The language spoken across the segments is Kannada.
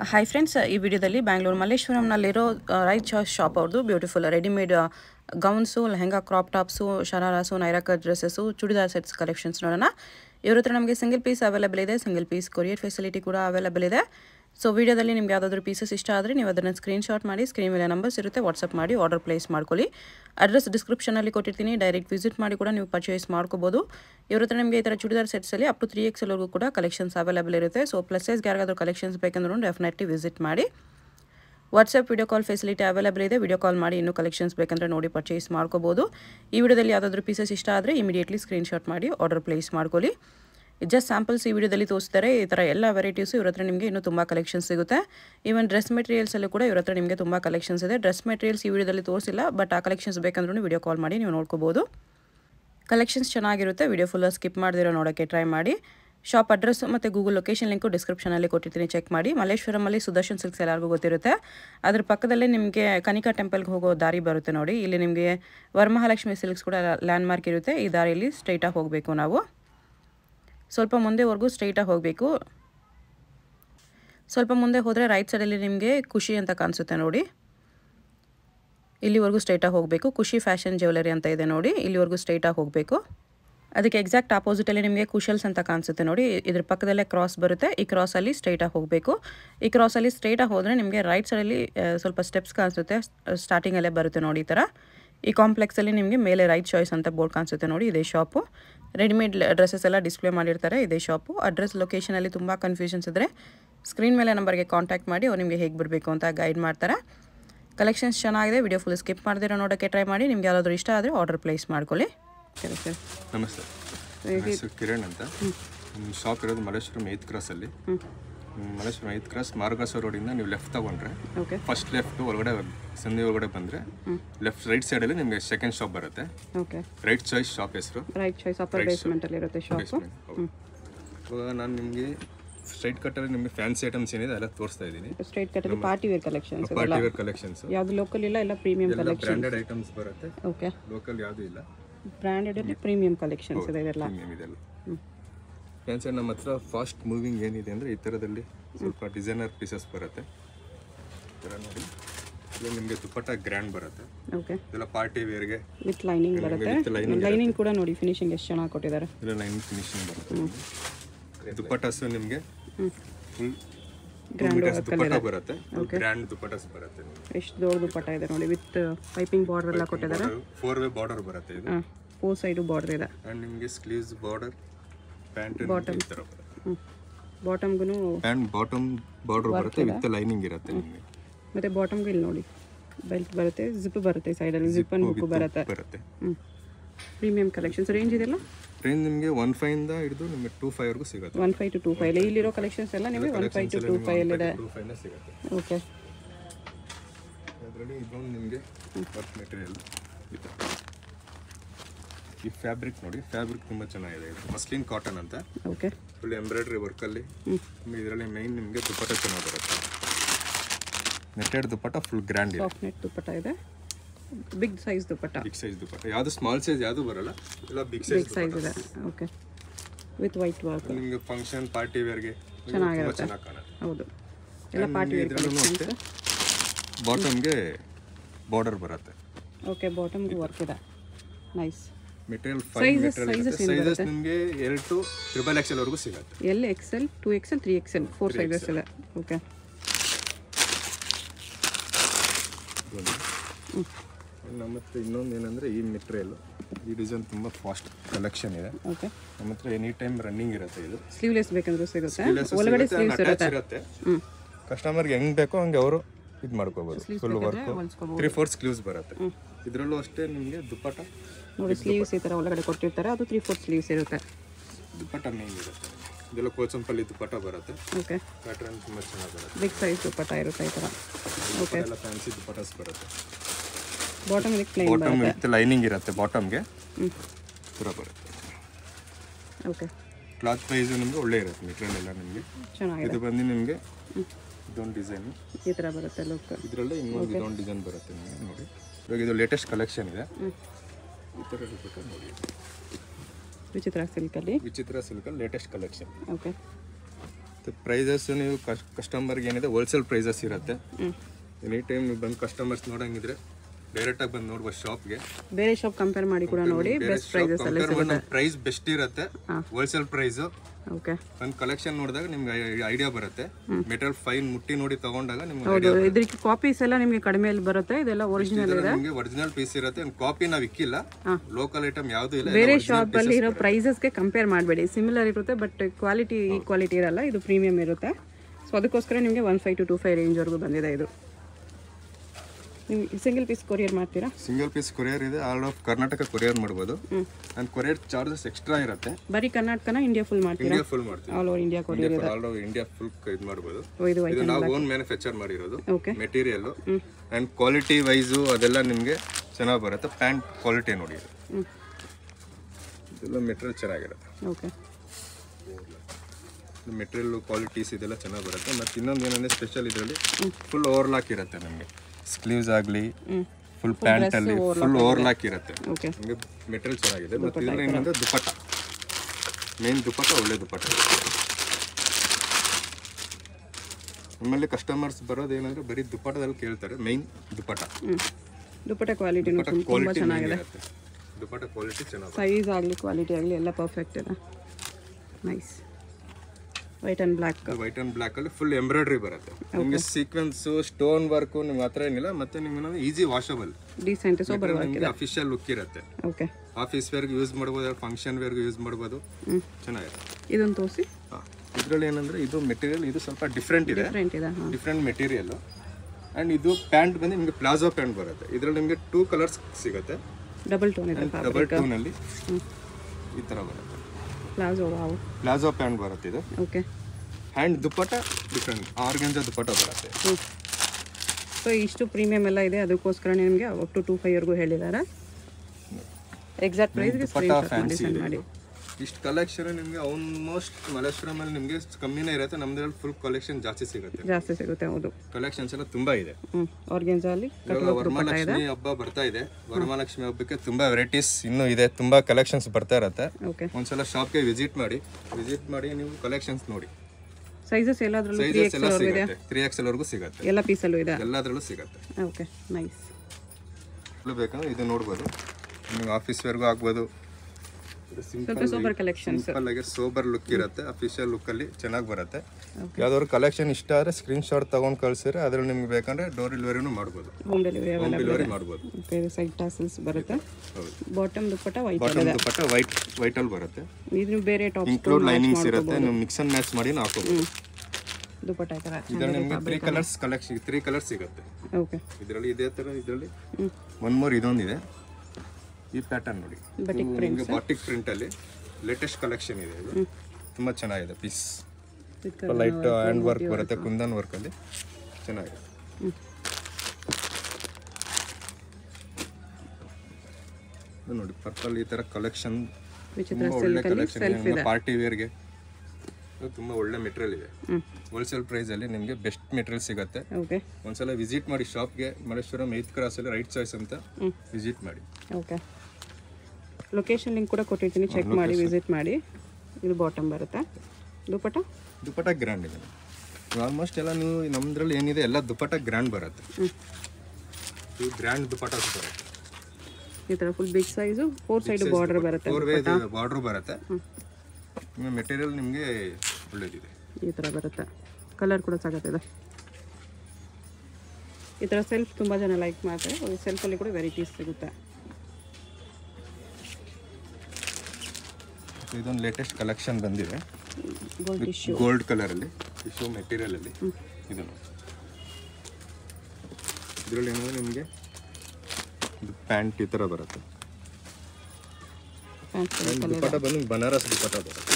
ಹಾಯ್ ಫ್ರೆಂಡ್ಸ್ ಈ ವಿಡಿಯೋದಲ್ಲಿ ಬ್ಯಾಂಗ್ಳೂರು ಮಲ್ಲೇಶ್ವರಂನಲ್ಲಿರೋ ರೈಟ್ ಚಾಯ್ಸ್ ಶಾಪ್ ಅವ್ರದ್ದು beautiful readymade gowns lehenga crop tops shararas ನೈರಾಕ ಡ್ರೆಸ್ಸಸ್ಸು ಚೂಡಿದಾರ್ ಸೆಟ್ಸ್ ಕಲೆಕ್ಷನ್ಸ್ ನೋಡೋಣ ಇವ್ರ ಹತ್ರ ನಮಗೆ ಸಿಂಗಲ್ ಪೀಸ್ ಅವೈಲೇಬಲ್ ಇದೆ ಸಿಂಗಲ್ ಪೀಸ್ ಕೊರಿಯರ್ ಫೆಸಿಲಿಟಿ ಕೂಡ ಅವೈಲೇಬಲ್ ಇದೆ ಸೊ ವಿಡಿಯೋದಲ್ಲಿ ನಿಮ್ಗೆ ಯಾವುದಾದ್ರೂ ಪೀಸಸ್ ಇಷ್ಟ ಆದರೆ ನೀವು ಅದನ್ನು ಸ್ಕ್ರೀನ್ಶಾಟ್ ಮಾಡಿ ಸ್ಕ್ರೀನ್ ಮೇಲೆ ನಂಬರ್ಸ್ ಇರುತ್ತೆ ವಾಟ್ಸಪ್ ಮಾಡಿ ಆರ್ಡರ್ ಪ್ಲೇಸ್ ಮಾಡ್ಕೊಳ್ಳಿ ಅಡ್ರೆಸ್ ಡಿಸ್ಕ್ರಿಪ್ಷನಲ್ಲಿ ಕೊಟ್ಟಿರ್ತೀನಿ ಡೈರೆಕ್ಟ್ ವಿಸಿಟ್ ಮಾಡಿ ಕೂಡ ನೀವು ಪರ್ಚೇಸ್ ಮಾಡ್ಕೋಬೋದು ಇವ್ರ ಹತ್ರ ನಿಮಗೆ ಈ ಥರ ಚೂಡಿದಾರ್ ಸೆಟ್ಸಲ್ಲಿ ಅಪ್ ಟು ತ್ರೀ ಎಕ್ಸ್ವರೆಗೂ ಕೂಡ ಕಲೆಕ್ಷನ್ಸ್ ಅವೈಲೇಬಲ್ ಇರುತ್ತೆ ಸೊ ಪ್ಲಸ್ ಸೈಸ್ಗೆ ಯಾರಿಗಾದ್ರೂ ಕಲೆಕ್ಷನ್ಸ್ ಬೇಕಂದ್ರೂ ಡೆಫಿನೆಟ್ಲಿ ವಿಸಿಟ್ ಮಾಡಿ WhatsApp video call facility available ಇದೆ ವಿಡಿಯೋ ಕಾಲ್ ಮಾಡಿ ಇನ್ನೂ ಕಲೆಕ್ಷನ್ಸ್ ಬೇಕಂದ್ರೆ ನೋಡಿ ಪರ್ಚೇಸ್ ಮಾಡ್ಕೋಬೋದು ಈ ವಿಡಿಯೋದಲ್ಲಿ ಯಾವುದಾದ್ರೂ ಪೀಸಸ್ ಇಷ್ಟ ಆದರೆ ಇಮಿಡಿಯೇಟ್ಲಿ ಸ್ಕ್ರೀನ್ಶಾಟ್ ಮಾಡಿ ಆರ್ಡರ್ ಪ್ಲೇಸ್ ಮಾಡ್ಕೊಳ್ಳಿ ಜಸ್ಟ್ ಸ್ಯಾಂಪಲ್ಸ್ ಈ ವಿಡಿಯೋದಲ್ಲಿ ತೋರಿಸ್ತಾರೆ ಈ ಥರ ಎಲ್ಲ ವೆರೈಟೀಸು ಇವ್ರ ಹತ್ರ ನಿಮಗೆ ಇನ್ನೂ ತುಂಬ ಕಲೆಕ್ಷನ್ಸ್ ಸಿಗುತ್ತೆ ಈವನ್ ಡ್ರೆಸ್ ಮೆಟೀರಿಯಲ್ಸಲ್ಲೂ ಕೂಡ ಇವ್ರ ಹತ್ರ ನಿಮಗೆ ತುಂಬ ಕಲೆಕ್ಷನ್ಸ್ ಇದೆ ಡ್ರೆಸ್ ಮೆಟೀರಿಯಲ್ಸ್ ಈ ವಿಡಿಯೋದಲ್ಲಿ ತೋರಿಸಿಲ್ಲ ಬಟ್ ಆ ಕಲೆಕ್ಷನ್ಸ್ ಬೇಕಂದ್ರೂ ವಿಡಿಯೋ ಕಾಲ್ ಮಾಡಿ ನೀವು ನೋಡ್ಕೋಬೋದು ಕಲೆಕ್ಷನ್ಸ್ ಚೆನ್ನಾಗಿರುತ್ತೆ ವಿಡಿಯೋ ಫುಲ್ಲ ಸ್ಕಿಪ್ ಮಾಡದಿರೋ ನೋಡೋಕ್ಕೆ ಟ್ರೈ ಮಾಡಿ ಶಾಪ್ ಅಡ್ರೆಸ್ ಮತ್ತು ಗೂಗಲ್ ಲೊಕೇಶನ್ ಲಿಂಕು ಡಿಸ್ಕ್ರಿಪ್ಷನಲ್ಲಿ ಕೊಟ್ಟಿರ್ತೀನಿ ಚೆಕ್ ಮಾಡಿ ಮಲ್ಲೇಶ್ವರಮಲ್ಲಿ ಸುದರ್ಶನ್ ಸಿಲ್ಕ್ಸ್ ಎಲ್ಲರಿಗೂ ಗೊತ್ತಿರುತ್ತೆ ಅದ್ರ ಪಕ್ಕದಲ್ಲೇ ನಿಮಗೆ ಕನಿಕಾ ಟೆಂಪಲ್ಗೆ ಹೋಗೋ ದಾರಿ ಬರುತ್ತೆ ನೋಡಿ ಇಲ್ಲಿ ನಿಮಗೆ ವರಮಹಾಲಕ್ಷ್ಮಿ ಸಿಲ್ಕ್ಸ್ ಕೂಡ ಲ್ಯಾಂಡ್ ಮಾರ್ಕ್ ಇರುತ್ತೆ ಈ ದಾರಿಯಲ್ಲಿ ಸ್ಟ್ರೈಟಾಗಿ ಹೋಗಬೇಕು ನಾವು ಸ್ವಲ್ಪ ಮುಂದೆವರೆಗೂ ಸ್ಟ್ರೈಟಾಗಿ ಹೋಗಬೇಕು ಸ್ವಲ್ಪ ಮುಂದೆ ಹೋದರೆ ರೈಟ್ ಸೈಡಲ್ಲಿ ನಿಮಗೆ ಖುಷಿ ಅಂತ ಕಾಣಿಸುತ್ತೆ ನೋಡಿ ಇಲ್ಲಿವರೆಗೂ ಸ್ಟ್ರೈಟಾಗಿ ಹೋಗಬೇಕು ಖುಷಿ ಫ್ಯಾಷನ್ ಜ್ಯುವೆಲರಿ ಅಂತ ಇದೆ ನೋಡಿ ಇಲ್ಲಿವರೆಗೂ ಸ್ಟ್ರೈಟಾಗಿ ಹೋಗಬೇಕು ಅದಕ್ಕೆ ಎಕ್ಸಾಕ್ಟ್ ಆಪೋಸಿಟಲ್ಲಿ ನಿಮಗೆ ಕುಶಲ್ಸ್ ಅಂತ ಕಾಣಿಸುತ್ತೆ ನೋಡಿ ಇದ್ರ ಪಕ್ಕದಲ್ಲೇ ಕ್ರಾಸ್ ಬರುತ್ತೆ ಈ ಕ್ರಾಸಲ್ಲಿ ಸ್ಟ್ರೈಟಾಗಿ ಹೋಗಬೇಕು ಈ ಕ್ರಾಸಲ್ಲಿ ಸ್ಟ್ರೈಟಾಗಿ ಹೋದರೆ ನಿಮಗೆ ರೈಟ್ ಸೈಡಲ್ಲಿ ಸ್ವಲ್ಪ ಸ್ಟೆಪ್ಸ್ ಕಾಣಿಸುತ್ತೆ ಸ್ಟಾರ್ಟಿಂಗಲ್ಲೇ ಬರುತ್ತೆ ನೋಡಿ ಈ ಥರ ಈ ಕಾಂಪ್ಲೆಕ್ಸಲ್ಲಿ ನಿಮಗೆ ಮೇಲೆ ರೈಟ್ ಚಾಯ್ಸ್ ಅಂತ ಬೋರ್ಡ್ ಕಾಣಿಸುತ್ತೆ ನೋಡಿ ಇದೇ ಶಾಪು ರೆಡಿಮೇಡ್ ಡ್ರೆಸ್ಸಸ್ ಎಲ್ಲ ಡಿಸ್ಪ್ಲೇ ಮಾಡಿರ್ತಾರೆ ಇದೇ ಶಾಪು ಅಡ್ರೆಸ್ ಲೊಕೇಶನಲ್ಲಿ ತುಂಬ ಕನ್ಫ್ಯೂಷನ್ಸ್ ಇದ್ದರೆ ಸ್ಕ್ರೀನ್ ಮೇಲೆ ನಂಬರ್ಗೆ ಕಾಂಟ್ಯಾಕ್ಟ್ ಮಾಡಿ ಅವ್ರು ನಿಮಗೆ ಹೇಗೆ ಬರಬೇಕು ಅಂತ ಗೈಡ್ ಮಾಡ್ತಾರೆ ಕಲೆಕ್ಷನ್ಸ್ ಚೆನ್ನಾಗಿದೆ ವಿಡಿಯೋ ಫುಲ್ ಸ್ಕಿಪ್ ಮಾಡ್ದಿರೋ ನೋಡೋಕ್ಕೆ ಟ್ರೈ ಮಾಡಿ ನಿಮ್ಗೆ ಯಾವ್ದಾದ್ರು ಇಷ್ಟ ಆದರೆ ಆರ್ಡರ್ ಪ್ಲೇಸ್ ಮಾಡ್ಕೊಳ್ಳಿ ಸರಿ ಸರ್ ನಮಸ್ತೆ ನನ್ನ ಹೆಸರು ಕಿರಣ್ ಅಂತ ನಮ್ಮ ಶಾಪ್ ಇರೋದು ಮಲ್ಲೇಶ್ವರಂ ಏತ್ ಕ್ರಾಸಲ್ಲಿ ಮಲ್ಲೇಶ್ವರಂ ಏತ್ ಕ್ರಾಸ್ ಮಾರ್ಗಾಸ ರೋಡಿಂದ ನೀವು ಲೆಫ್ಟ್ ತಗೊಂಡ್ರೆ ಓಕೆ ಫಸ್ಟ್ ಲೆಫ್ಟ್ ಒಳಗಡೆ ಸಂಧಿ ಒಳಗಡೆ ಬಂದರೆ ಲೆಫ್ಟ್ ರೈಟ್ ಸೈಡಲ್ಲಿ ನಿಮಗೆ ಸೆಕೆಂಡ್ ಶಾಪ್ ಬರುತ್ತೆ ಓಕೆ ರೈಟ್ ಚಾಯ್ಸ್ ಶಾಪ್ ಹೆಸರು ರೈಟ್ ಚಾಯ್ಸ್ ಅಪ್ಪರ್ ಬೇಸ್ಮೆಂಟಲ್ಲಿ ಇರುತ್ತೆ ಶಾಪು Basement, ಹೌದು. ಇವಾಗ ನಾನು ನಿಮಗೆ ಸ್ಟ್ರೈಟ್ ಕಟ್ಟಲ್ಲಿ ನಿಮಗೆ ಫ್ಯಾನ್ಸಿ ಐಟಮ್ಸ್ ಏನಿದೆ ಎಲ್ಲ ತೋರಿಸ್ತಾ ಇದ್ದೀನಿ ಸ್ಟ್ರೈಟ್ ಕಟ್ಟಲ್ಲಿ party wear collections party wear collections ಯಾವುದು ಲೋಕಲ್ ಇಲ್ಲ ಎಲ್ಲ ಪ್ರೀಮಿಯಂ ಎಲ್ಲ ಕಲೆಕ್ಷನ್ ಬ್ರ್ಯಾಂಡೆಡ್ ಐಟಮ್ಸ್ ಬರುತ್ತೆ ಓಕೆ ಲೋಕಲ್ ಯಾವುದೂ ಇಲ್ಲ ಬ್ರ್ಯಾಂಡೆಡಲ್ಲಿ ಪ್ರೀಮಿಯಂ ಕಲೆಕ್ಷನ್ಸ್ ಇದೆ ಇದೆಲ್ಲ ಪ್ರೀಮಿಯಂ ಇದೆಲ್ಲ ಫ್ಯಾನ್ಸಿ ನಮ್ಮ ಹತ್ರ ಫಾಸ್ಟ್ ಮೂವಿಂಗ್ ಏನಿದೆ ಅಂದರೆ ಈ ಥರದಲ್ಲಿ ಸ್ವಲ್ಪ ಡಿಸೈನರ್ ಪೀಸಸ್ ಬರುತ್ತೆ ಈ ಥರ ನೋಡಿ ಇದು ನಿಮಗೆ ದುಪ್ಪಟ್ಟ ಗ್ರ್ಯಾಂಡ್ ಬರುತ್ತೆ ಓಕೆ ಇದೆಲ್ಲ ಪಾರ್ಟಿ ವೇರ್ಗೆ ವಿತ್ ಲೈನಿಂಗ್ ಬರುತ್ತೆ with lining ಲೈನಿಂಗ್ ಕೂಡ ನೋಡಿ ಫಿನಿಶಿಂಗ್ ಎಷ್ಟು ಚೆನ್ನಾಗಿ ಕೊಟ್ಟಿದ್ದಾರೆ ಇದೆಲ್ಲ ಲೈನ್ ಫಿನಿಶಿಂಗ್ ಬರುತ್ತೆ ದುಪ್ಪಟ್ಟಸ್ ನಿಮಗೆ ಫುಲ್ ಟೂ ಮೀಟರ್ಸ್ ದುಪ್ಪಟ್ಟ ಬರುತ್ತೆ ಗ್ರ್ಯಾಂಡ್ ದುಪ್ಪಟ್ಟಸ್ ಬರುತ್ತೆ ಎಷ್ಟು ದೊಡ್ಡ ದುಪ್ಪಟ್ಟ ಇದೆ ನೋಡಿ ವಿತ್ ಪೈಪಿಂಗ್ ಬಾರ್ಡರ್ ಎಲ್ಲ ಕೊಟ್ಟಿದ್ದಾರೆ ಫೋರ್ ವೇ ಬಾರ್ಡರ್ ಬರುತ್ತೆ ಇದು ಹಾಂ ಫೋರ್ ಸೈಡು ಬಾರ್ಡರ್ ಇದೆ ಆ್ಯಂಡ್ ನಿಮಗೆ ಸ್ಲೀವ್ಸ್ ಬಾರ್ಡರ್ ಪ್ಯಾಂಟ್ ಈ ಥರ ಬರುತ್ತೆ ಹ್ಞೂ ಬಾಟಮ್ಗೂ ಪ್ಯಾಂಟ್ ಬಾಟಮ್ ಬಾರ್ಡರ್ ಬರುತ್ತೆ ವಿತ್ ಲೈನಿಂಗ್ ಇರುತ್ತೆ ನಿಮಗೆ ಮತ್ತು ಬಾಟಮ್ಗೂ ಇಲ್ಲಿ ನೋಡಿ ಬೆಲ್ಟ್ ಬರುತ್ತೆ ಜಿಪ್ ಬರುತ್ತೆ ಸೈಡಲ್ಲಿ ಜಿಪ್ ಅನ್ನು ಹುಕ್ಕು ಬರುತ್ತೆ ಬರುತ್ತೆ ಹ್ಞೂ ಪ್ರೀಮಿಯಂ ಕಲೆಕ್ಷನ್ಸ್ ರೇಂಜ್ ಇದೆಲ್ಲ ರೇಂಜ್ ನಿಮಗೆ ಒನ್ ಫೈವಿಂದ ಹಿಡಿದು ನಿಮಗೆ ಟೂ ಫೈವ್ವರೆಗೂ ಸಿಗುತ್ತೆ one five to two five ಇಲ್ಲಿರೋ ಕಲೆಕ್ಷನ್ಸ್ ಎಲ್ಲ ನಿಮಗೆ one five to two five ಇದೆ ಟೂ ಫೈವ್ನ ಸಿಗುತ್ತೆ ಓಕೆ ಅದರಲ್ಲಿ ಇದೊಂದು ನಿಮಗೆ ವರ್ಕ್ ಮೆಟೀರಿಯಲ್ ಈ ಫ್ಯಾಬ್ರಿಕ್ ನೋಡಿ ಫ್ಯಾಬ್ರಿಕ್ ತುಂಬ ಚೆನ್ನಾಗಿದೆ ಇದು ಮಸ್ಲಿನ್ ಕಾಟನ್ ಅಂತ ಓಕೆ ಫುಲ್ ಎಂಬ್ರಾಯ್ಡ್ರಿ ವರ್ಕಲ್ಲಿ ನಿಮಗೆ ಇದರಲ್ಲಿ ಮೈನ್ ನಿಮಗೆ ದುಪ್ಪಟ್ಟ ಚೆನ್ನಾಗಿ ಬರುತ್ತೆ ನೆಟ್ಟೆಡ್ ದುಪ್ಪಟ್ಟ ಫುಲ್ ಗ್ರ್ಯಾಂಡ್ ಇದೆ ಸಾಫ್ಟ್ ನೆಟ್ ದುಪ್ಪಟ್ಟ ಇದೆ big size dupatta big size dupatta ಯಾವುದು ಸ್ಮಾಲ್ ಸೈಜ್ ಯಾವುದು ಬರಲ್ಲ ಎಲ್ಲ ಬಿಗ್ ಸೈಜ್ ಬಿಗ್ ಸೈಜ್ ಇದೆ ಓಕೆ ವಿತ್ ವೈಟ್ ವರ್ಕ್ ನಿಮಗೆ ಫಂಕ್ಷನ್ ಪಾರ್ಟಿ ವೇರ್ಗೆ ತುಂಬ ಚೆನ್ನಾಗಿರುತ್ತೆ. ಚೆನ್ನಾಗಿ ಕಾಣುತ್ತೆ ಹೌದು ಎಲ್ಲ ಪಾರ್ಟಿ ವೇರ್ ಇದರಲ್ಲೂ ಅಷ್ಟೇ ಬಾಟಮ್ಗೆ ಬಾರ್ಡರ್ ಬರುತ್ತೆ ಓಕೆ ಬಾಟಮ್ಗೂ ವರ್ಕ್ ಇದೆ ನೈಸ್ ಮೆಟೀರಿಯಲ್ ಫೈನ್ ಮೆಟೀರಿಯಲ್ ಇರುತ್ತೆ ಸೈಜಸ್ ನಿಮಗೆ ಎರಡು ಟು ಟ್ರಿಬಲ್ ಎಕ್ಸ್ ವರೆಗೂ ಸಿಗುತ್ತೆ L XL two XL three XL four sizes ಇದೆ ಓಕೆ ನಮ್ಮ ಹತ್ರ ಇನ್ನೊಂದು ಏನಂದರೆ ಈ ಮೆಟೀರಿಯಲ್ ಈ ಡಿಸೈನ್ ತುಂಬ ಫಾಸ್ಟ್ ಕಲೆಕ್ಷನ್ ಇದೆ ಓಕೆ ನಮ್ಮ ಹತ್ರ ಎನಿ ಟೈಮ್ ರನ್ನಿಂಗ್ ಇರುತ್ತೆ ಇದು ಸ್ಲೀವ್ಲೆಸ್ ಬೇಕಂದ್ರೂ ಸಿಗುತ್ತೆ Sleeveless ಒಳಗಡೆ ಸಿಗುತ್ತೆ, ಸ್ಲೀವ್ಸ್ attach ಇರುತ್ತೆ ಇರುತ್ತೆ ಹ್ಞೂ ಕಸ್ಟಮರ್ಗೆ ಹೆಂಗ್ ಬೇಕೋ ಹಂಗೆ ಅವರು ಇದು ಮಾಡ್ಕೋಬೋದು ಫುಲ್ ವರ್ಕ್ ಹೊಲ್ಸ್ಕೊಬೋದು ತ್ರೀ ಫೋರ್ ಸ್ಲೀವ್ಸ್ ಬರುತ್ತೆ ಇದರಲ್ಲೂ ಅಷ್ಟೇ ನಿಮಗೆ ದುಪ್ಪಟ್ಟ ನೋಡಿ ಸ್ಲೀವ್ಸ್ ಈ ಥರ ಒಳಗಡೆ ಕೊಟ್ಟಿರ್ತಾರೆ ಅದು ತ್ರೀ ಫೋರ್ ಸ್ಲೀವ್ಸ್ ಇರುತ್ತೆ ದುಪ್ಪಟ್ಟ ಮೇನ್ ಇರುತ್ತೆ ಇದೆಲ್ಲ ಕೋಚಂಪಲ್ಲಿ ದುಪ್ಪಟ್ಟ ಬರುತ್ತೆ ಓಕೆ ಪ್ಯಾಟರ್ನ್ ತುಂಬ ಚೆನ್ನಾಗಿ ಬರುತ್ತೆ ಬಿಗ್ ಸೈಜ್ ದುಪ್ಪಟ್ಟ ಇರುತ್ತೆ ಈ ಥರ ಓಕೆ ಎಲ್ಲ ಫ್ಯಾನ್ಸಿ ದುಪ್ಪಟಸ್ ಬರುತ್ತೆ ಬಾಟಮ್ ಇದಕ್ಕೆ ಪ್ಲೇನ್ ಬಾಟಮ್ ವಿತ್ ಲೈನಿಂಗ್ ಇರುತ್ತೆ ಬಾಟಮ್ಗೆ ಹ್ಞೂ ಪೂರ ಬರುತ್ತೆ ಓಕೆ ಕ್ಲಾತ್ ಪ್ರೈಸ್ ನಿಮಗೆ ಒಳ್ಳೆ ಇರುತ್ತೆ ಮೆಟೀರಿಯಲ್ ಎಲ್ಲ ನಿಮಗೆ ಚೆನ್ನಾಗಿದೆ ಇದು ಬಂದು ನಿಮಗೆ ಇದೊಂದು ಡಿಸೈನ್ ಈ ಥರ ಬರುತ್ತೆ ಲುಕ್ ಇದರಲ್ಲೇ ಇನ್ನೊಂದು ಇದೊಂದು ಡಿಸೈನ್ ಬರುತ್ತೆ ನಿಮಗೆ ನೋಡಿ ಇವಾಗ ಇದು ಲೇಟೆಸ್ಟ್ ಕಲೆಕ್ಷನ್ ಇದೆ ಈ ಥರ ದುಪ್ಪಟ್ಟ ನೋಡಿ ವಿಚಿತ್ರ ಸಿಲ್ಕಲ್ಲಿ ವಿಚಿತ್ರ ಸಿಲ್ಕಲ್ಲಿ ಲೇಟೆಸ್ಟ್ ಕಲೆಕ್ಷನ್ ಓಕೆ ಪ್ರೈಸಸ್ ನೀವು ಕಸ್ಟಮರ್ಗೆ ಏನಿದೆ ಹೋಲ್ಸೇಲ್ ಪ್ರೈಸಸ್ ಇರುತ್ತೆ ಹ್ಞೂ ಎನಿ ಟೈಮ್ ನೀವು ಬಂದು ಕಸ್ಟಮರ್ಸ್ ನೋಡಂಗಿದ್ರೆ ಡೈರೆಕ್ಟಾಗಿ ಬಂದು ನೋಡ್ಬೋದು ಶಾಪ್ಗೆ ಬೇರೆ ಶಾಪ್ ಕಂಪೇರ್ ಮಾಡಿ ಕೂಡ ನೋಡಿ ಬೆಸ್ಟ್ ಪ್ರೈಸಸ್ ಅಲ್ಲೇ ಸಿಗುತ್ತೆ ಪ್ರೈಸ್ ಬೆಸ್ಟ್ ಇರುತ್ತೆ ಹೋಲ್ಸೇಲ್ ಪ್ರೈಸು ಓಕೆ ಒಂದು ಕಲೆಕ್ಷನ್ ನೋಡಿದಾಗ ನಿಮ್ಗೆ ಐಡಿಯಾ ಬರುತ್ತೆ ಮೆಟೀರಿಯಲ್ ಫೈನ್ ಮುಟ್ಟಿ ನೋಡಿ ತಗೊಂಡಾಗ ನಿಮ್ಗೆ ಹೌದು ಇದಕ್ಕೆ ಕಾಪೀಸ್ ಎಲ್ಲ ನಿಮಗೆ ಕಡಿಮೆಯಲ್ಲಿ ಬರುತ್ತೆ ಇದೆಲ್ಲ ಒರಿಜಿನಲ್ ಇದೆ ನಿಮಗೆ ಒರಿಜಿನಲ್ ಪೀಸ್ ಇರುತ್ತೆ ಒಂದು ಕಾಪಿ ನಾವು ಇಕ್ಕಿಲ್ಲ ಲೋಕಲ್ ಐಟಮ್ ಯಾವುದು ಇಲ್ಲ ಬೇರೆ ಶಾಪ್ ಅಲ್ಲಿ ಇರೋ ಪ್ರೈಸಸ್ಗೆ ಕಂಪೇರ್ ಮಾಡಬೇಡಿ ಸಿಮಿಲರ್ ಇರುತ್ತೆ ಬಟ್ ಕ್ವಾಲಿಟಿ ಈ ಕ್ವಾಲಿಟಿ ಇರಲ್ಲ ಇದು ಪ್ರೀಮಿಯಂ ಇರುತ್ತೆ ಸೊ ಅದಕ್ಕೋಸ್ಕರ ನಿಮಗೆ one five to two five ರೇಂಜ್ವರೆಗೂ ಬಂದಿದೆ ಇದು ನೀವು ಸಿಂಗಲ್ ಪೀಸ್ ಕೊರಿಯರ್ ಮಾಡ್ತೀರಾ ಸಿಂಗಲ್ ಪೀಸ್ ಕೊರಿಯರ್ ಇದೆ ಆಲ್ ಆಫ್ ಕರ್ನಾಟಕ ಕೊರಿಯರ್ ಮಾಡ್ಬೋದು ಅಂಡ್ ಕೊರಿಯರ್ ಚಾರ್ಜಸ್ ಎಕ್ಸ್ಟ್ರಾ ಇರುತ್ತೆ ಬರೀ ಕರ್ನಾಟಕನ ಇಂಡಿಯಾ ಫುಲ್ ಮಾಡ್ತೀರಾ ಇಂಡಿಯಾ ಫುಲ್ ಮಾಡ್ತೀವಿ ಆಲ್ ಓವರ್ ಇಂಡಿಯಾ ಕೊರಿಯರ್ ಇದೆ ಆಲ್ ಓವರ್ ಇಂಡಿಯಾ ಫುಲ್ ಇದು ಮಾಡ್ಬೋದು ಓ, ಇದು ಇದು ನಾವು ಓನ್ ಮ್ಯಾನುಫ್ಯಾಕ್ಚರ್ ಮಾಡಿರೋದು okay material and quality wise ಅದೆಲ್ಲ ನಿಮಗೆ ಚೆನ್ನಾಗಿ ಬರುತ್ತೆ ಪ್ಯಾಂಟ್ ಕ್ವಾಲಿಟಿ ನೋಡಿ ಇದು ಹ್ಞೂ ಇದೆಲ್ಲ ಮೆಟೀರಿಯಲ್ ಚೆನ್ನಾಗಿರುತ್ತೆ ಓಕೆ ಮೆಟೀರಿಯಲ್ ಕ್ವಾಲಿಟೀಸ್ ಇದೆಲ್ಲ ಚೆನ್ನಾಗಿ ಬರುತ್ತೆ ಮತ್ತು ಇನ್ನೊಂದು ಏನಂದ್ರೆ ಸ್ಪೆಷಲ್ ಇದರಲ್ಲಿ ಫುಲ್ ಓವರ್ಲಾಕ್ ಇರುತ್ತೆ ನಮಗೆ ಸ್ಲೀವ್ಸ್ ಆಗಲಿ ಫುಲ್ ಪ್ಯಾಂಟ್ ಅಲ್ಲಿ ಫುಲ್ ಓವರ್ಲಾಕ್ ಇರುತ್ತೆ ಓಕೆ ನಿಮಗೆ ಮೆಟೀರಿಯಲ್ ಚೆನ್ನಾಗಿದೆ ಮತ್ತು ಇದರಲ್ಲಿ ಏನಂದ್ರೆ ದುಪ್ಪಟ್ಟ ಮೇನ್ ದುಪ್ಪಟ್ಟ ಒಳ್ಳೆ ದುಪ್ಪಟ್ಟ ನಮ್ಮಲ್ಲಿ ಕಸ್ಟಮರ್ಸ್ ಬರೋದು ಏನಂದ್ರೆ ಬರೀ ದುಪ್ಪಟ್ಟದಲ್ಲಿ ಕೇಳ್ತಾರೆ ಮೈನ್ ದುಪ್ಪಟ್ಟ ಹ್ಞೂ ದುಪ್ಪಟ್ಟ ಕ್ವಾಲಿಟಿನೂ ದುಪ್ಪಟ್ಟ ತುಂಬ ಕ್ವಾಲಿಟಿ ಚೆನ್ನಾಗಿದೆ ಇರುತ್ತೆ ದುಪ್ಪಟ್ಟ ಕ್ವಾಲಿಟಿ ಚೆನ್ನಾಗಿ ಸೈಜ್ ಆಗಲಿ ಕ್ವಾಲಿಟಿ ಆಗಲಿ ಎಲ್ಲ ಪರ್ಫೆಕ್ಟ್ ಇದೆ nice white and black white and black ಅಲ್ಲಿ ಫುಲ್ ಎಂಬ್ರಾಯ್ಡ್ರಿ ಬರುತ್ತೆ ನಿಮಗೆ ಸೀಕ್ವೆನ್ಸ್ ಸ್ಟೋನ್ ವರ್ಕ್ ನಿಮ್ಗೆ ಹತ್ರ ಏನಿಲ್ಲ ಮತ್ತೆ ನಿಮ್ಗೆ ಈಸಿ ವಾಷಬಲ್ ಡೀಸೆಂಟ್ ಸೋಬರ್ ನಿಮಗೆ ಅಫಿಷಿಯಲ್ ಲುಕ್ ಇರುತ್ತೆ ಓಕೆ ಆಫೀಸ್ ವೇರ್ಗೆ ಯೂಸ್ ಮಾಡ್ಬೋದು ಫಂಕ್ಷನ್ ವೇರ್ಗೆ ಯೂಸ್ ಮಾಡ್ಬೋದು ಹ್ಞೂ ಚೆನ್ನಾಗಿದೆ ಇದೊಂದು ತೋರಿಸಿ ಇದರಲ್ಲಿ ಏನಂದ್ರೆ ಇದು ಮೆಟೀರಿಯಲ್ ಇದು ಸ್ವಲ್ಪ ಡಿಫ್ರೆಂಟ್ ಇದೆ ಡಿಫ್ರೆಂಟ್ ಇದೆ ಹಾಂ ಡಿಫ್ರೆಂಟ್ ಮೆಟೀರಿಯಲ್ ಅಂಡ್ ಇದು ಪ್ಯಾಂಟ್ ಬಂದು ನಿಮಗೆ ಪ್ಲಾಜೋ ಪ್ಯಾಂಟ್ ಬರುತ್ತೆ ಇದರಲ್ಲಿ ನಿಮಗೆ ಟೂ ಕಲರ್ಸ್ ಸಿಗುತ್ತೆ ಡಬಲ್ ಟೋನ್ ಇದೆ ಡಬಲ್ ಟೂನ್ ಅಲ್ಲಿ ಈ ತರ ಬರುತ್ತೆ ಪ್ಲಾಜೋ ವಾವ್ ಪ್ಲಾಜೋ ಪ್ಯಾಂಟ್ ಬರುತ್ತೆ ಇದು okay hand dupatta different organza dupatta ಬರುತ್ತೆ ಹ್ಞೂ ಸೊ ಇಷ್ಟು ಪ್ರೀಮಿಯಮ್ ಎಲ್ಲ ಇದೆ ಅದಕ್ಕೋಸ್ಕರ ನಿಮಗೆ ಅಪ್ ಟು ಟೂ ಫೈವ್ವರೆಗೂ ಹೇಳಿದ್ದಾರೆ ಎಕ್ಸಾಕ್ಟ್ ಪ್ರೈಸ್ಗೆ ದುಪ್ಪಟ್ಟ ಸ್ಕ್ರೀನ್ ಮಾಡಿ ಫ್ಯಾನ್ಸಿ ಸೆಂಡ್ ಇದೆ ಮಾಡಿ ಇಷ್ಟು ಕಲೆಕ್ಷನ್ ನಿಮಗೆ ಆಲ್ಮೋಸ್ಟ್ ಮಲೇಶ್ವರಮಲ್ಲಿ ನಿಮಗೆ ಕಮ್ಮಿನೇ ಇರುತ್ತೆ ನಮ್ದ್ರಲ್ಲಿ ಫುಲ್ ಕಲೆಕ್ಷನ್ ಜಾಸ್ತಿ ಸಿಗುತ್ತೆ ಜಾಸ್ತಿ ಸಿಗುತ್ತೆ ಹೌದು ಕಲೆಕ್ಷನ್ಸ್ ಎಲ್ಲ ತುಂಬಾ ಇದೆ ಹ್ಞೂ ಆರ್ಗೆನ್ಸಲ್ಲಿ ಇವಾಗ ವರಮಹಾಲಕ್ಷ್ಮಿ ಹಬ್ಬ ಬರ್ತಾ ಇದೆ ವರಮಹಾಲಕ್ಷ್ಮಿ ಹಬ್ಬಕ್ಕೆ ತುಂಬಾ ವೆರೈಟೀಸ್ ಇನ್ನೂ ಇದೆ ತುಂಬಾ ಕಲೆಕ್ಷನ್ಸ್ ಬರ್ತಾ ಇರತ್ತೆ ಓಕೆ ಒಂದ್ಸಲ ಶಾಪ್ಗೆ ವಿಸಿಟ್ ಮಾಡಿ ವಿಸಿಟ್ ಮಾಡಿ ನೀವು ಕಲೆಕ್ಷನ್ಸ್ ನೋಡಿ ಸೈಜಸ್ ಎಲ್ಲದರಲ್ಲೂ ತ್ರೀ ಸೈಜಸ್ ಎಲ್ಲ ಸಿಗುತ್ತೆ ತ್ರೀ ಎಕ್ಸ್ ವರ್ಗೂ ಸಿಗುತ್ತೆ ಎಲ್ಲ ಪೀಸಲ್ಲೂ ಇದೆ ಎಲ್ಲದರಲ್ಲೂ ಸಿಗುತ್ತೆ ಓಕೆ ನೈಸ್ ಇದು ಬೇಕಂದ್ರೆ ಇದು ನೋಡ್ಬೋದು ನಿಮಗೆ ಆಫೀಸ್ ವೇರ್ಗೂ ಆಗ್ಬೋದು ಸ್ವಲ್ಪ ಸೂಪರ್ ಕಲೆಕ್ಷನ್ಸ್ ಸಿಂಪಲ್ ಆಗಿ ಸೋಬರ್ ಲುಕ್ ಇರುತ್ತೆ ಅಫಿಷಿಯಲ್ ಲುಕ್ ಅಲ್ಲಿ ಚೆನ್ನಾಗಿ ಬರುತ್ತೆ ಯಾವ್ದಾದ್ರು ಕಲೆಕ್ಷನ್ ಇಷ್ಟ ಆದ್ರೆ ಸ್ಕ್ರೀನ್ ಶಾಟ್ ತಗೊಂಡ್ ಕಳ್ಸಿದ್ರೆ ಅದ್ರಲ್ಲಿ ನಿಮ್ಗೆ ಬೇಕಂದ್ರೆ ಡೋರ್ ಡೆಲಿವರಿನೂ ಮಾಡ್ಬೋದು ಹೋಮ್ ಡೆಲಿವರಿ ಹೋಮ್ ಡೆಲಿವರಿ ಮಾಡ್ಬೋದು ಓಕೆ ಸೈಡ್ ಟಾಸಲ್ಸ್ ಬರುತ್ತೆ ಹೌದು bottom dupatta white bottom dupatta white white ಅಲ್ಲಿ ಬರುತ್ತೆ ಇದು ಬೇರೆ ಟಾಪ್ ಇನ್ಕ್ಲೂಡ್ ಲೈನಿಂಗ್ಸ್ ಇರುತ್ತೆ ನೀವು ಮಿಕ್ಸ್ ಅಂಡ್ ಮ್ಯಾಚ್ ಮಾಡಿ ಹಾಕೋಬಹುದು ದುಪ್ಪಟ್ಟ ಈ ಥರ ಇದ್ರಲ್ಲಿ ನಿಮ್ಗೆ three colours collection three colours ಸಿಗುತ್ತೆ ಓಕೆ ಇದರಲ್ಲಿ ಇದೇ ತರ ಇದರಲ್ಲಿ ಹ್ಞೂ ಒನ್ ಮೋರ್ ಇದೊಂದಿದೆ ಈ ಪ್ಯಾಟರ್ನ್ ನೋಡಿ ಬಟಿಕ್ ಇದು ನಿಮ್ಗೆ ಬಾಟಿಕ್ ಪ್ರಿಂಟ್ ಅಲ್ಲಿ ಲೇಟೆಸ್ಟ್ ಕಲೆಕ್ಷನ್ ಇದೆ ಇದು ತುಂಬಾ ಚೆನ್ನಾಗಿದೆ ಪೀಸ್ ಲೈಟ್ ಹ್ಯಾಂಡ್ ವರ್ಕ್ ಬರುತ್ತೆ ಕುಂದನ್ ವರ್ಕ್ ಅಲ್ಲಿ ಚೆನ್ನಾಗಿದೆ ಇದು ನೋಡಿ ಪರ್ಪಲ್ ಈ ತರ ಕಲೆಕ್ಷನ್ ವಿಚಿತ್ರ ತುಂಬಾ ಒಳ್ಳೆ ಕಲೆಕ್ಷನ್ ಪಾರ್ಟಿ ವೇರ್ಗೆ ತುಂಬಾ ಒಳ್ಳೆ ಮೆಟೀರಿಯಲ್ ಇದೆ ಹ್ಞೂ ಹೋಲ್ಸೇಲ್ ಪ್ರೈಸ್ ಅಲ್ಲಿ ನಿಮಗೆ ಬೆಸ್ಟ್ ಮೆಟೀರಿಯಲ್ ಸಿಗುತ್ತೆ ಓಕೆ ಒಂದ್ಸಲ ವಿಸಿಟ್ ಮಾಡಿ ಶಾಪ್ಗೆ ಮಲ್ಲೇಶ್ವರಂ ಏತ್ ಕ್ರಾಸ್ ಅಲ್ಲಿ ರೈಟ್ ಚಾಯ್ಸ್ ಅಂತ ಹ್ಮ್. ವಿಸಿಟ್ ಮಾಡಿ ಓಕೆ ಲೊಕೇಶನ್ ಲಿಂಕ್ ಕೂಡ ಕೊಟ್ಟಿರ್ತೀನಿ ಚೆಕ್ ಮಾಡಿ ವಿಸಿಟ್ ಮಾಡಿ ಇದು ಬಾಟಮ್ ಬರುತ್ತೆ ದುಪ್ಪಟ್ಟ ದುಪ್ಪಟ್ಟ ಗ್ರ್ಯಾಂಡ್ ಇದೆ ಆಲ್ಮೋಸ್ಟ್ ಎಲ್ಲ ನೀವು ನಮ್ದ್ರಲ್ಲಿ ಏನಿದೆ ಎಲ್ಲ ದುಪ್ಪಟ್ಟ ಗ್ರ್ಯಾಂಡ್ ಬರುತ್ತೆ ಹ್ಞೂ ಇದು ಗ್ರ್ಯಾಂಡ್ ದುಪ್ಪಟ್ಟ ಬರುತ್ತೆ ಈ ಥರ full big size four side border ಬರುತ್ತೆ ಫೋರ್ ವೇ ಬಾರ್ಡ್ರ್ ಬರುತ್ತೆ ಮೆಟೀರಿಯಲ್ ನಿಮಗೆ ಒಳ್ಳೇದಿದೆ ಈ ಥರ ಬರುತ್ತೆ ಕಲರ್ ಕೂಡ ಸಾಕತ್ತಿದೆ ಈ ಥರ ಸೆಲ್ಫ್ ತುಂಬ ಜನ ಲೈಕ್ ಮಾಡ್ತಾರೆ ಸೆಲ್ಫಲ್ಲಿ ಕೂಡ ವೆರೈಟೀಸ್ ಸಿಗುತ್ತೆ ಇದೊಂದು ಲೇಟೆಸ್ಟ್ ಕಲೆಕ್ಷನ್ ಬಂದಿದೆ ಗೋಲ್ಡ್ ಟಿಶ್ಯೂ ಗೋಲ್ಡ್ ಕಲರಲ್ಲಿ ಟಿಶ್ಯೂ ಮೆಟೀರಿಯಲ್ ಅಲ್ಲಿ ಇದು ನೋಡಿ ಇದರಲ್ಲಿ ಏನಂದ್ರೆ ನಿಮಗೆ ಇದು ಪ್ಯಾಂಟ್ ಈ ಥರ ಬರುತ್ತೆ ಪ್ಯಾಂಟ್ And ದುಪ್ಪಟ್ಟ ಬಂದು ಬನಾರಸ್ ದುಪ್ಪಟ್ಟ ಬರುತ್ತೆ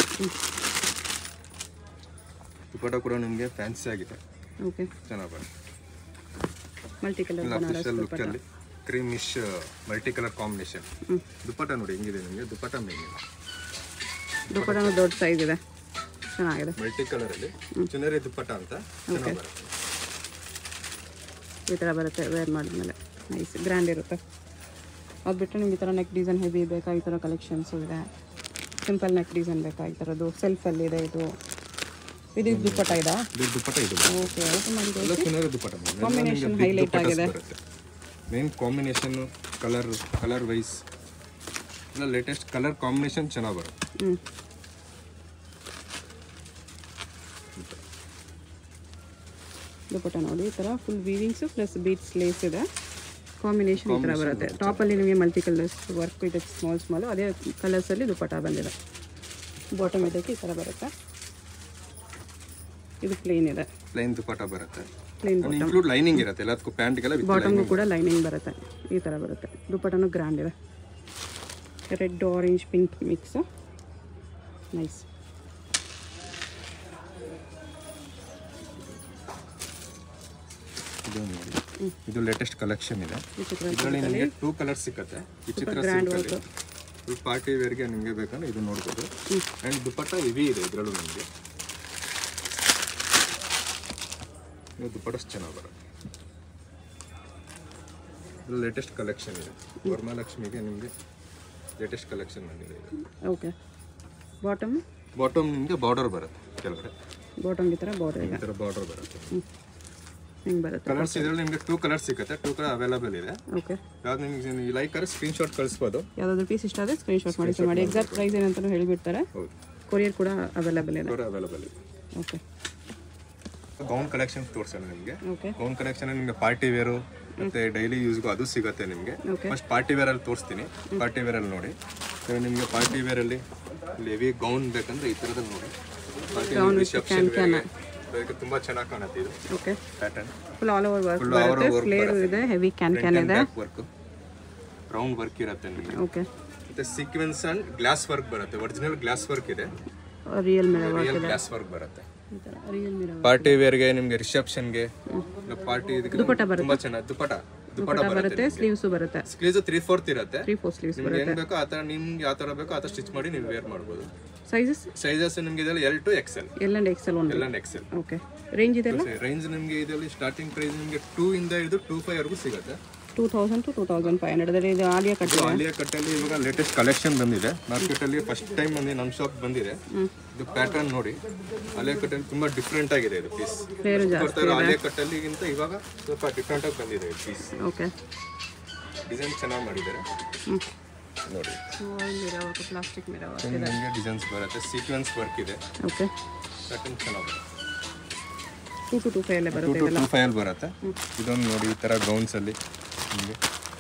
ದುಪ್ಪಟ್ಟ ಕೂಡ ನಿಮಗೆ ಫ್ಯಾನ್ಸಿ ಆಗಿದೆ ಓಕೆ ಚೆನ್ನಾಗಿ ಬರುತ್ತೆ multi colour Banaras official look ಅಲ್ಲಿ ಕ್ರೀಮಿಶ್ ಮಲ್ಟಿ ಕಲರ್ ಕಾಂಬಿನೇಷನ್ ಹ್ಞೂ ದುಪ್ಪಟ್ಟ ನೋಡಿ ಹೆಂಗಿದೆ ನಿಮಗೆ ದುಪ್ಪಟ್ಟ ಮೇನ್ ದುಪ್ಪಟ್ಟನೂ ದೊಡ್ಡ ಸೈಜ್ ಇದೆ ಚೆನ್ನಾಗಿದೆ ಮಲ್ಟಿ ಕಲರ್ ಅಲ್ಲಿ ಚುನರಿ ದುಪ್ಪಟ್ಟ ಅಂತ ಚೆನ್ನಾಗಿ ಬರುತ್ತೆ ಈ ಥರ ಬರುತ್ತೆ ವೇರ್ ಮಾಡಿದ್ಮೇಲೆ ನೈಸ್ ಗ್ರ್ಯಾಂಡ್ ಇರುತ್ತೆ ಅದು ಬಿಟ್ಟು ನಿಮ್ಗೆ ಈ ಥರ ನೆಕ್ ಡಿಸೈನ್ ಹೆವಿ ಬೇಕಾ ಈ ಥರ ಕಲೆಕ್ಷನ್ಸು ಇದೆ ಸಿಂಪಲ್ ನೆಕ್ ಡಿಸೈನ್ ಬೇಕಾ ಈ ಥರದ್ದು ಸೆಲ್ಫಲ್ಲಿದೆ ಇದು ಇದು ದುಪ್ಪಟ್ಟ ಇದಾ ಇದು ದುಪ್ಪಟ್ಟ ಇದು ಓಕೆ ಓಪನ್ ಮಾಡಿ ಎಲ್ಲ ಚೆನ್ನಾಗಿ ದುಪ್ಪಟ್ಟ Combination highlight ಆಗಿದೆ. ಬರುತ್ತೆ main combination colour colour wise ಎಲ್ಲ ಲೇಟೆಸ್ಟ್ ಕಲರ್ ಕಾಂಬಿನೇಷನ್ ಚೆನ್ನಾಗಿ ಬರುತ್ತೆ ಹ್ಞೂ ದುಪ್ಪಟ್ಟ ನೋಡಿ ಈ ಥರ full weavings plus beads lace ಇದೆ ಕಾಂಬಿನೇಷನ್ ಈ ಥರ ಬರುತ್ತೆ ಟಾಪಲ್ಲಿ ನಿಮಗೆ ಮಲ್ಟಿ ಕಲರ್ಸ್ ವರ್ಕ್ ಇದೆ ಸ್ಮಾಲ್ ಸ್ಮಾಲು ಅದೇ ಕಲರ್ಸಲ್ಲಿ ದುಪ್ಪಟ್ಟ ಬಂದಿದೆ ಬಾಟಮ್ ಇದಕ್ಕೆ ಈ ಥರ ಬರುತ್ತೆ ಇದು ಪ್ಲೇನ್ ಇದೆ ಪ್ಲೈನ್ ದುಪ್ಪಟ್ಟ ಬರುತ್ತೆ ಪ್ಲೇನ್ ಇನ್ಕ್ಲೂಡ್ ಲೈನಿಂಗ್ ಇರುತ್ತೆ ಎಲ್ಲದಕ್ಕೂ ಪ್ಯಾಂಟ್ಗೆಲ್ಲ ವಿತ್ ಬಾಟಮ್ಗೂ ಕೂಡ ಲೈನಿಂಗ್ ಬರುತ್ತೆ ಈ ಥರ ಬರುತ್ತೆ ದುಪ್ಪಟ್ಟನೂ ಗ್ರ್ಯಾಂಡ್ ಇದೆ red orange pink mix nice ಇದು ನೋಡಿ ಇದು ಲೇಟೆಸ್ಟ್ ಕಲೆಕ್ಷನ್ ಇದೆ ವಿಚಿತ್ರ ಇದರಲ್ಲಿ ನಿಮಗೆ ಟೂ ಕಲರ್ಸ್ ಸಿಕ್ಕತ್ತೆ ವಿಚಿತ್ರ ಸಿಲ್ಕಲ್ಲಿ ಇದು ಪಾರ್ಟಿ ವೇರ್ಗೆ ನಿಮಗೆ ಬೇಕಂದ್ರೆ ಇದು ನೋಡ್ಬೋದು ಆ್ಯಂಡ್ ದುಪ್ಪಟ್ಟ ಇವಿ ಇದೆ ಇದರಲ್ಲೂ ನಿಮಗೆ ಇದು ದುಪ್ಪಟ್ಟ ಚೆನ್ನಾಗಿ ಬರುತ್ತೆ ಇದು ಲೇಟೆಸ್ಟ್ ಕಲೆಕ್ಷನ್ ಇದೆ ವರಮಹಾಲಕ್ಷ್ಮಿಗೆ ನಿಮಗೆ ಲೇಟೆಸ್ಟ್ ಕಲೆಕ್ಷನ್ ಬಂದಿದೆ ಇದು ಓಕೆ ಬಾಟಮ್ ಬಾಟಮ್ ನಿಮಗೆ ಬಾರ್ಡರ್ ಬರುತ್ತೆ ಕೆಳಗಡೆ ಬಾಟಮ್ ಈ ಥರ ಬಾರ್ಡರ್ ಈ ಇದೆ ಥರ ಬಾರ್ಡರ್ ಬರುತ್ತೆ ಹಿಂಗೆ ಬರುತ್ತೆ ಕಲರ್ಸ್ ಇದರಲ್ಲಿ ನಿಮಗೆ ಟೂ ಕಲರ್ಸ್ ಸಿಗುತ್ತೆ ಟೂ ಕಲರ್ ಅವೈಲೇಬಲ್ ಇದೆ ಓಕೆ ಯಾವ್ದು ನಿಮಗೆ ಲೈಕ್ ಆದ್ರೆ ಸ್ಕ್ರೀನ್ಶಾಟ್ ಕಳಿಸ್ಬೋದು ಯಾವುದಾದ್ರೂ ಪೀಸ್ ಇಷ್ಟ ಆದರೆ ಸ್ಕ್ರೀನ್ಶಾಟ್ ಮಾಡಿ ಮಾಡಿ ಎಕ್ಸಾಕ್ಟ್ ಪ್ರೈಸ್ ಏನಂತಲೂ ಹೇಳಿಬಿಡ್ತಾರೆ ಹೌದು ಕೊರಿಯರ್ ಕೂಡ ಅವೈಲೇಬಲ್ ಇದೆ ಅವೈಲೇಬಲ್ ಇದೆ ಓಕೆ ಗೌನ್ ಕಲೆಕ್ಷನ್ ತೋರಿಸೋಣ ನಿಮಗೆ ಓಕೆ ಗೌನ್ ಕಲೆಕ್ಷನ್ ನಿಮಗೆ ಪಾರ್ಟಿ ವೇರು ಮತ್ತೆ ಡೈಲಿ ಯೂಸ್ಗೂ ಅದು ಸಿಗುತ್ತೆ ನಿಮಗೆ Okay. ಫಸ್ಟ್ ಪಾರ್ಟಿ ವೇರಲ್ಲಿ ತೋರಿಸ್ತೀನಿ ಪಾರ್ಟಿ ವೇರಲ್ಲಿ ನೋಡಿ ಇವಾಗ ನಿಮಗೆ ಪಾರ್ಟಿ ವೇರಲ್ಲಿ ಇಲ್ಲಿ ಹೆವಿ ಗೌನ್ ಬೇಕಂದ್ರೆ ಈ ಥರದಲ್ಲಿ ನೋಡಿ ಪಾರ್ಟಿ ರಿಸೆಪ್ಷನ್ ಅದಕ್ಕೆ ತುಂಬ ಚೆನ್ನಾಗಿ ಕಾಣುತ್ತೆ ಇದು okay pattern full all over work Full all over ಬರುತ್ತೆ work ಫ್ಲೇರ್ ಇದೆ ಹೆವಿ ಕ್ಯಾನ್ ಕ್ಯಾನ್ ಇದೆ ಬ್ಯಾಕ್ ವರ್ಕ್ ರೌಂಡ್ ವರ್ಕ್ ಇರುತ್ತೆ ನಿಮಗೆ ಓಕೆ ಮತ್ತೆ ಸೀಕ್ವೆನ್ಸ್ ಅಂಡ್ ಗ್ಲಾಸ್ ವರ್ಕ್ ಬರುತ್ತೆ ಒರಿಜಿನಲ್ ಗ್ಲಾಸ್ ವರ್ಕ್ ಇದೆ real mirror real glass work ಬರುತ್ತೆ ಈ ಥರ ರಿಯಲ್ ಮಿರರ್ ಪಾರ್ಟಿ ವೇರ್ಗೆ ನಿಮಗೆ ರಿಸೆಪ್ಷನ್ಗೆ ಪಾರ್ಟಿ ಇದಕ್ಕೆ ದುಪಟ್ಟ ಬರುತ್ತೆ. ತುಂಬಾ ಚೆನ್ನಾಗಿ ದುಪಟ ದುಪಟ ಬರುತ್ತೆ ಬರುತ್ತೆ ಸ್ಲೀವ್ಸು ಬರುತ್ತೆ ಸ್ಲೀವ್ಸ್ ತ್ರೀ ಫೋರ್ತ್ ಇರುತ್ತೆ ತ್ರೀ ಫೋರ್ ಸ್ಲೀವ್ಸ್ ನಿಮ್ಗೆ ಏನ್ ಬೇಕೋ ಆ ಥರ ನಿಮ್ಗೆ ಯಾವ ಥರ ಬೇಕೋ ಆ ಥರ ಸ್ಟಿಚ್ ಮಾಡಿ ನೀವು ವೇರ್ ಮಾಡ್ಬೋದು ಸೈಜಸ್ ಸೈಜಸ್ ನಿಮ್ಗೆ ಇದರಲ್ಲಿ L to XL L and XL one ಎಲ್ಲ ಎಕ್ಸೆಲ್ ಓಕೆ ರೇಂಜ್ ಇದೆಲ್ಲ ರೇಂಜ್ ನಿಮಗೆ ಇದರಲ್ಲಿ ಸ್ಟಾರ್ಟಿಂಗ್ ಪ್ರೈಸ್ ನಿಮಗೆ ಟೂ ಇಂದ ಹಿಡಿದು ಟೂ ಫೈವ್ ವರೆಗೂ ಸಿಗುತ್ತೆ two thousand to two thousand five hundred ಅದರಲ್ಲಿ ಇದು ಆಲಿಯಾ ಕಟ್ ಆಲಿಯಾ ಕಟ್ಟಲ್ಲಿ ಇವಾಗ ಲೇಟೆಸ್ಟ್ ಕಲೆಕ್ಷನ್ ಬಂದಿದೆ ಮಾರ್ಕೆಟ್ ಅಲ್ಲಿ ಫಸ್ಟ್ ಟೈಮ್ ಬಂದಿದೆ ನಮ್ಮ ಶಾಪ್ ಬಂದಿದೆ ಇದು ಪ್ಯಾಟರ್ನ್ ನೋಡಿ ಆಲಿಯಾ ಕಟ್ಟಲ್ಲಿ ತುಂಬಾ ಡಿಫ್ರೆಂಟ್ ಆಗಿದೆ ಇದು ಪೀಸ್ ಫ್ಲೇರು ಜಾಸ್ತಿ ಬರ್ತಾರೆ ಆಲಿಯಾ ಕಟ್ಟಲ್ಲಿಗಿಂತ ಇವಾಗ ಸ್ವಲ್ಪ ಡಿಫ್ರೆಂಟ್ ಆಗಿ ಬಂದಿದೆ ಈ ಪೀಸ್ ಓಕೆ ಡಿಸೈನ್ ಚೆನ್ನಾಗಿ ಮಾಡಿದ್ದಾರೆ ಹ್ಞೂ ನೋಡಿ mirror work plastic mirror work ನಿಮಗೆ ಡಿಸೈನ್ಸ್ ಬರುತ್ತೆ ಸೀಕ್ವೆನ್ಸ್ ವರ್ಕ್ ಇದೆ ಓಕೆ ಪ್ಯಾಟರ್ನ್ ಚೆನ್ನಾಗಿ ಬರುತ್ತೆ ಟೂ ಟು ಟೂ ಫೈವ್ ಅಲ್ಲೇ ಟೂ ಬರುತ್ತೆ ಟು ಟೂ ಫೈವ್ ಬರುತ್ತೆ ಇದೊಂದು ನೋಡಿ ಈ ಥರ ಗೌನ್ಸ್ ಅಲ್ಲಿ ನಿಮಗೆ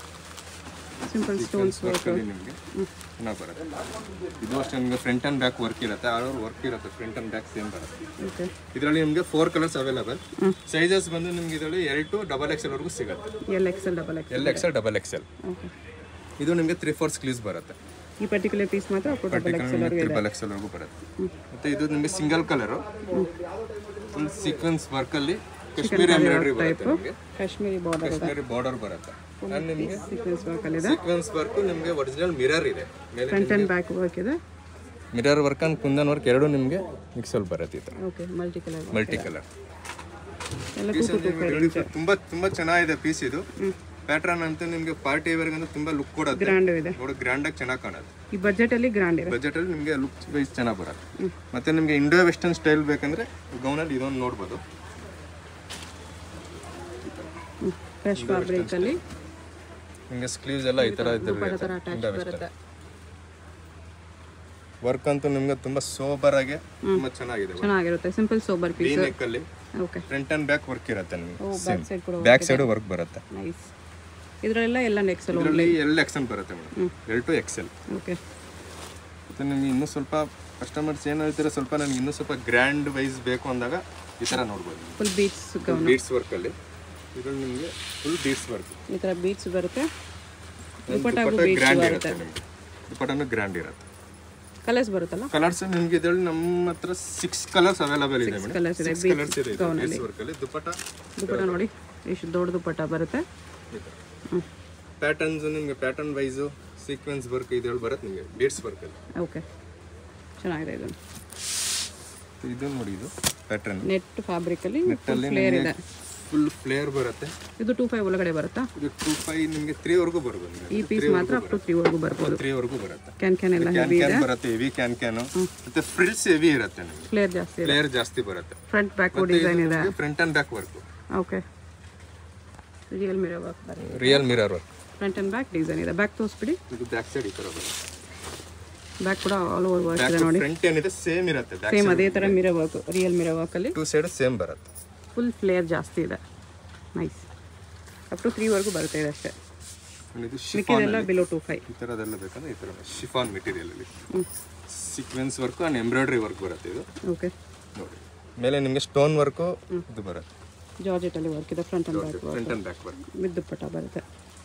ಸಿಂಪಲ್ ಸ್ಟೋನ್ಸ್ ವರ್ಕ್ ವರ್ಕಲ್ಲಿ ನಿಮಗೆ ಚೆನ್ನಾಗಿ ಬರುತ್ತೆ ಇದು ಅಷ್ಟೇ ನಿಮಗೆ ಫ್ರಂಟ್ ಆ್ಯಂಡ್ ಬ್ಯಾಕ್ ವರ್ಕ್ ಇರುತ್ತೆ ಆಲ್ ವರ್ಕ್ ಇರುತ್ತೆ ಫ್ರಂಟ್ ಆ್ಯಂಡ್ ಬ್ಯಾಕ್ ಸೇಮ್ ಬರುತ್ತೆ ಓಕೆ ಇದರಲ್ಲಿ ನಿಮಗೆ ಫೋರ್ ಕಲರ್ಸ್ ಅವೈಲೇಬಲ್ ಸೈಜಸ್ ಬಂದು ನಿಮ್ಗೆ ಇದರಲ್ಲಿ ಎಲ್ ಟು ಡಬಲ್ ಎಕ್ಸೆಲ್ ವರೆಗೂ ಸಿಗುತ್ತೆ L XL double XL L XL double XL okay ಇದು ನಿಮಗೆ ತ್ರೀ ಫೋರ್ ಸ್ಲೀವ್ಸ್ ಬರುತ್ತೆ ಈ ಪರ್ಟಿಕ್ಯುಲರ್ ಪೀಸ್ ಮಾತ್ರ ಡಬಲ್ ಎಕ್ಸೆಲ್ ತ್ರಿಬಲ್ ಎಕ್ಸೆಲ್ ವರೆಗೂ ಬರುತ್ತೆ ಮತ್ತೆ ಇದು ನಿಮಗೆ ಸಿಂಗಲ್ ಕಲರು ಫುಲ್ ಸೀಕ್ವೆನ್ಸ್ ವರ್ಕಲ್ಲಿ ಕಾಶ್ಮೀರಿ ಎಂಬ್ರಾಯ್ಡ್ರಿ ಬರುತ್ತೆ ನಿಮಗೆ ಕಾಶ್ಮೀರಿ ಬಾರ್ಡರ್ ಇದೆ ಕಾಶ್ಮೀರಿ ಬಾರ್ಡರ್ ಬರುತ್ತೆ ಆ್ಯಂಡ್ ನಿಮಗೆ ಸೀಕ್ವೆನ್ಸ್ ವರ್ಕ್ ಅಲ್ಲಿ ಇದೆ ಸೀಕ್ವೆನ್ಸ್ ವರ್ಕ್ ನಿಮಗೆ ಒರಿಜಿನಲ್ ಮಿರರ್ ಇದೆ ಮೇಲೆ ಫ್ರಂಟ್ ಆ್ಯಂಡ್ ಬ್ಯಾಕ್ ವರ್ಕ್ ಇದೆ mirror work and kundan work ಎರಡು ನಿಮಗೆ ಮಿಕ್ಸಲ್ಲಿ ಬರುತ್ತೆ ಈ ಥರ okay multi colour multi colour ಎಲ್ಲ ಟೂ ಟು ಟೂ ತುಂಬಾ ತುಂಬಾ ಚೆನ್ನಾಗಿದೆ ಪೀಸ್ ಇದು ಪ್ಯಾಟ್ರನ್ ಅಂತೂ ನಿಮಗೆ ಪಾರ್ಟಿ ವೇರ್ ಅಂತೂ ತುಂಬಾ ಲುಕ್ ಕೊಡುತ್ತೆ ಗ್ರ್ಯಾಂಡ್ ಇದೆ ನೋಡಿ ಗ್ರ್ಯಾಂಡ್ ಆಗಿ ಚೆನ್ನಾಗಿ ಕಾಣುತ್ತೆ ಈ ಬಜೆಟ್ ಅಲ್ಲಿ ಗ್ರ್ಯಾಂಡ್ ಇದೆ ಬಜೆಟ್ ಅಲ್ಲಿ ನಿಮಗೆ ಲುಕ್ ವೈಸ್ ಚೆನ್ನಾಗಿ ಬರುತ್ತೆ ಮತ್ತೆ ನಿಮಗೆ ಇಂಡೋ ವೆಸ್ಟರ್ನ್ ಸ್ಟೈಲ್ ಬೇಕಂದ್ರೆ ಗೌನಲ್ಲಿ ಇದೊಂದು ನೋಡ್ಬೋದು ಫ್ರೆಶ್ ಫ್ಯಾಬ್ರಿಕ್ ಅಲ್ಲಿ ನಿಮಗೆ ಸ್ಲೀವ್ಸ್ ಎಲ್ಲ ಈ ತರ ದುಪ್ಪಟ್ಟ ಥರ ಅಟ್ಯಾಚ್ ಬರುತ್ತೆ ವರ್ಕ್ ಅಂತೂ ನಿಮ್ಗೆ ತುಂಬಾ ಸೋಬರ್ ಆಗಿ ತುಂಬಾ ಚೆನ್ನಾಗಿದೆ ಚೆನ್ನಾಗಿರುತ್ತೆ ಸಿಂಪಲ್ ಸೋಬರ್ ಪೀಸ್ ನೆಕ್ ಅಲ್ಲಿ okay front and back work ಇರುತ್ತೆ ನಿಮಗೆ ಓ ಬ್ಯಾಕ್ ಸೈಡ್ ಕೂಡ ಬ್ಯಾಕ್ ಸೈಡ್ ವರ್ಕ್ ಬರುತ್ತೆ ನೈಸ್ ಇದರಲ್ಲೆಲ್ಲ ಎಲ್ಲ ನೆಕ್ಸಲ್ ಇದರಲ್ಲಿ ಎಲ್ ಎಕ್ಸೆಲ್ ಬರುತ್ತೆ madam L to XL okay ಮತ್ತೆ ನಿಮಗೆ ಇನ್ನೂ ಸ್ವಲ್ಪ ಕಸ್ಟಮರ್ಸ್ ಏನು ಹೇಳ್ತೀರಾ ಸ್ವಲ್ಪ ನನಗೆ ಇನ್ನೂ ಸ್ವಲ್ಪ ಗ್ರ್ಯಾಂಡ್ ವೈಸ್ ಬೇಕು ಅಂದಾಗ ಈ ಥರ ನೋಡ್ಬೋದು ಫುಲ್ ಬೀಟ್ಸ್ ಗೌನ್ ಬೀಡ್ಸ್ ವರ್ಕಲ್ಲಿ ಇದರಲ್ಲಿ ನಿಮಗೆ ಫುಲ್ ಬೀಡ್ಸ್ ವರ್ಕ್ ಈ ಥರ ಬೀಟ್ಸ್ ಬರುತ್ತೆ ದುಪ್ಪಟ್ಟಾಗೂ ದುಪ್ಪಟ್ಟ ಬೀಟ್ಸ್ ಗ್ರ್ಯಾಂಡ್ ಬರುತ್ತೆ ಇರುತ್ತೆ ನಿಮಗೆ ದುಪ್ಪಟ್ಟನು ಗ್ರ್ಯಾಂಡ್ ಇರುತ್ತೆ ಕಲರ್ಸ್ ಬರುತ್ತಲ್ಲ ಕಲರ್ಸ್ ನಿಮಗೆ ಇದರಲ್ಲಿ ನಮ್ಮ ಹತ್ರ ಸಿಕ್ಸ್ ಕಲರ್ಸ್ ಅವೈಲೇಬಲ್ ಇದೆ ಮೇಡಮ್ ಕಲರ್ಸ್ ಇದೆ ಸಿಕ್ಸ್ ಕಲರ್ಸ್ ಇದೆ ಬೀಡ್ಸ್ ವರ್ಕಲ್ಲಿ ದುಪ್ಪಟ್ಟ ದುಪ್ಪಟ್ಟ ನೋಡಿ ಎಷ್ಟು ದೊಡ್ಡ ದುಪ್ಪಟ್ಟ ಬರುತ್ತೆ ಹ್ಞೂ ಪ್ಯಾಟರ್ನ್ಸ್ ನಿಮಗೆ ಪ್ಯಾಟರ್ನ್ ವೈಸು ಸೀಕ್ವೆನ್ಸ್ ವರ್ಕ್ ಇದರಲ್ಲಿ ಬರುತ್ತೆ ನಿಮಗೆ ಬೀಡ್ಸ್ ವರ್ಕಲ್ಲಿ ಓಕೆ ಚೆನ್ನಾಗಿದೆ ಇದು ಇದು ನೋಡಿ ಇದು ಪ್ಯಾಟರ್ನ್ ನೆಟ್ ಫ್ಯಾಬ್ರಿಕಲ್ಲಿ ನೆಟ್ಟಲ್ಲಿ ಫ್ಲೇರ್ ಇದೆ ಫುಲ್ ಫ್ಲೇರ್ ಬರುತ್ತೆ ಇದು ಟೂ ಫೈವ್ ಒಳಗಡೆ ಬರುತ್ತಾ ಇದು ಟೂ ಫೈ ನಿಮಗೆ ತ್ರೀವರೆಗೂ ಬರ್ಬೋದು ಈ ಪೀಸ್ ಮಾತ್ರ ಅಪ್ ಟು ತ್ರೀವರೆಗೂ ಬರ್ಬೋದು ತ್ರೀವರೆಗೂ ಬರುತ್ತೆ ಕ್ಯಾನ್ ಕ್ಯಾನ್ ಎಲ್ಲ ಕ್ಯಾನ್ ಕ್ಯಾನ್ ಬರುತ್ತೆ ಹೆವಿ ಕ್ಯಾನ್ ಕ್ಯಾನು ಮತ್ತೆ ಫ್ರಿಲ್ಸ್ ಹೆವಿ ಇರುತ್ತೆ ನಿಮಗೆ ಫ್ಲೇರ್ ಜಾಸ್ತಿ ಇದೆ ಫ್ಲೇರ್ ಜಾಸ್ತಿ ಬರುತ್ತೆ ಫ್ರಂಟ್ ಬ್ಯಾಕ್ ಡಿಸೈನ್ ಇದೆ front and back work okay real mirror work ಬರೀ real mirror work front and back design ಇದೆ ಬ್ಯಾಕ್ ತೋರಿಸ್ಬಿಡಿ ಇದು ಬ್ಯಾಕ್ ಸೈಡ್ ಈ ತರ ಬರುತ್ತೆ ಬ್ಯಾಕ್ ಕೂಡ ಆಲ್ ಓವರ್ ವರ್ಕ್ ಇದೆ ನೋಡಿ ಫ್ರಂಟ್ ಏನಿದೆ ಸೇಮ್ ಇರುತ್ತೆ ಬ್ಯಾಕ್ ಸೇಮ್ ಅದೇ ಥರ ಮಿರರ್ ವರ್ಕ್ ರಿಯಲ್ ಮಿರರ್ ವರ್ಕಲ್ಲಿ ಟೂ ಸೈಡ್ ಸೇಮ್ ಬರುತ್ತೆ ಫುಲ್ ಫ್ಲೇರ್ ಜಾಸ್ತಿ ಇದೆ ನೈಸ್ ಅಪ್ ಟು ತ್ರೀವರೆಗೂ ಬರುತ್ತೆ ಇದೆ ಅಷ್ಟೇ And ಇದು ಶಿಫಾನ್ ಮಿಕ್ಕಿದೆಲ್ಲ ಬಿಲೋ ಟು ಫೈವ್ ಈ ಥರದೆಲ್ಲ ಬೇಕಂದ್ರೆ ಈ ಥರ ಶಿಫಾನ್ ಮೆಟೀರಿಯಲ್ ಅಲ್ಲಿ sequence work and embroidery work ಬರುತ್ತೆ ಇದು ಓಕೆ ನೋಡಿ ಮೇಲೆ ನಿಮಗೆ ಸ್ಟೋನ್ ವರ್ಕು ಇದು ಬರುತ್ತೆ ಜಾರ್ಜೆಟಲ್ಲಿ ವರ್ಕ್ ಇದೆ front and back front and back work ಮಿದ್ದು ಪಟ ಬರುತ್ತೆ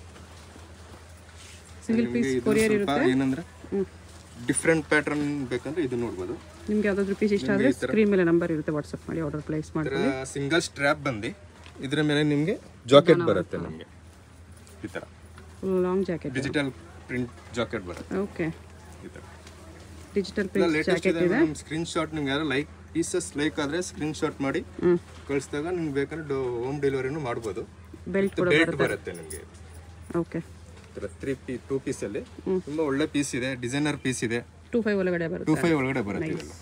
ಸಿಂಗಲ್ ನಿಮಗೆ ಪೀಸ್ ಇದು ಕೊರಿಯರ್ ಸ್ವಲ್ಪ ಇರುತ್ತೆ ಏನಂದ್ರೆ ಹ್ಞೂ ಡಿಫ್ರೆಂಟ್ ಪ್ಯಾಟರ್ನ್ ಬೇಕಂದ್ರೆ ಇದು ನೋಡ್ಬೋದು ನಿಮ್ಗೆ ಯಾವ್ದಾದ್ರು ಪೀಸ್ ಇಷ್ಟ ಆದರೆ ಸ್ಕ್ರೀನ್ ಮೇಲೆ ನಂಬರ್ ಇರುತ್ತೆ ವಾಟ್ಸಪ್ ಮಾಡಿ ಆರ್ಡರ್ ಪ್ಲೇಸ್ ಮಾಡಿ ಇದರ ಸಿಂಗಲ್ ಸ್ಟ್ರ್ಯಾಪ್ ಬಂದು ಇದ್ರ ಮೇಲೆ ನಿಮಗೆ ಜಾಕೆಟ್ ಬರುತ್ತೆ ನಿಮಗೆ ಈ ಥರ full long jacket digital print jacket ಬರುತ್ತೆ ಓಕೆ ಈ ಥರ ಡಿಜಿಟಲ್ ಪ್ರಿಂಟ್ ಲೇಟೆಸ್ಟ್ ಇದೆ ಮೇಡಮ್ ಸ್ಕ್ರೀನ್ ಶಾಟ್ ನಿಮ್ಗೆ ಯಾರು ಲೈಕ್ ಪೀಸಸ್ ಲೈಕ್ ಆದ್ರೆ ಸ್ಕ್ರೀನ್ ಶಾಟ್ ಮಾಡಿ ಹ್ಞೂ ಕಳಿಸಿದಾಗ ನಿಮ್ಗೆ ಬೇಕಾದ್ರೆ ಹೋಮ್ ಡೆಲಿವರಿನೂ ಮಾಡ್ಬೋದು ಬೆಲ್ಟ್ ಕೂಡ ಬೇಟ್ ಬರುತ್ತೆ ನಿಮಗೆ ಓಕೆ ತ್ರೀ ಪೀ ಟೂ ಪೀಸ್ ಅಲ್ಲಿ ತುಂಬಾ ಒಳ್ಳೆ ಪೀಸ್ ಇದೆ ಡಿಸೈನರ್ ಪೀಸ್ ಇದೆ ಟೂ ಫೈವ್ ಒಳಗಡೆ ಟೂ ಬರುತ್ತೆ ಫೈವ್ ಒಳಗಡೆ ಬರುತ್ತೆ ಇದೆಲ್ಲ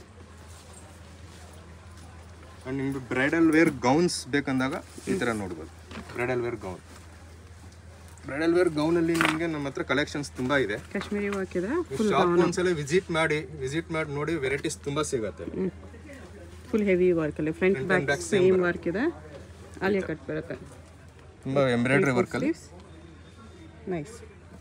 ಅಂಡ್ ನಿಮ್ಗೆ ಬ್ರೈಡಲ್ ವೇರ್ ಗೌನ್ಸ್ ಬೇಕಂದಾಗ ಈ ತರ ನೋಡ್ಬೋದು bridal wear gown bridal wear gown ಅಲ್ಲಿ ನಿಮ್ಗೆ ನಮ್ಮ ಹತ್ರ ಕಲೆಕ್ಷನ್ಸ್ ತುಂಬಾ ಇದೆ ಕಾಶ್ಮೀರಿ ವರ್ಕ್ ಇದೆ ಶಾಪ್ ಒಂದ್ಸಲ ವಿಸಿಟ್ ಮಾಡಿ ವಿಸಿಟ್ ಮಾಡಿ ನೋಡಿ ವೆರೈಟೀಸ್ ತುಂಬಾ ಸಿಗತ್ತೆ ಫುಲ್ ಹೆವಿ ವರ್ಕಲ್ಲಿ ಫ್ರಂಟ್ ಬ್ಯಾಕ್ ಸೇಮ್ ವರ್ಕ್ ಇದೆ ಅಲ್ಲಿಯೇ ಕಟ್ ಬರುತ್ತೆ ತುಂಬಾ ಎಂಬ್ರಾಯ್ಡ್ರಿ ವರ್ಕ್ ಅಲ್ಲಿ ಸ್ಲೀವ್ಸ್ ನೈಸ್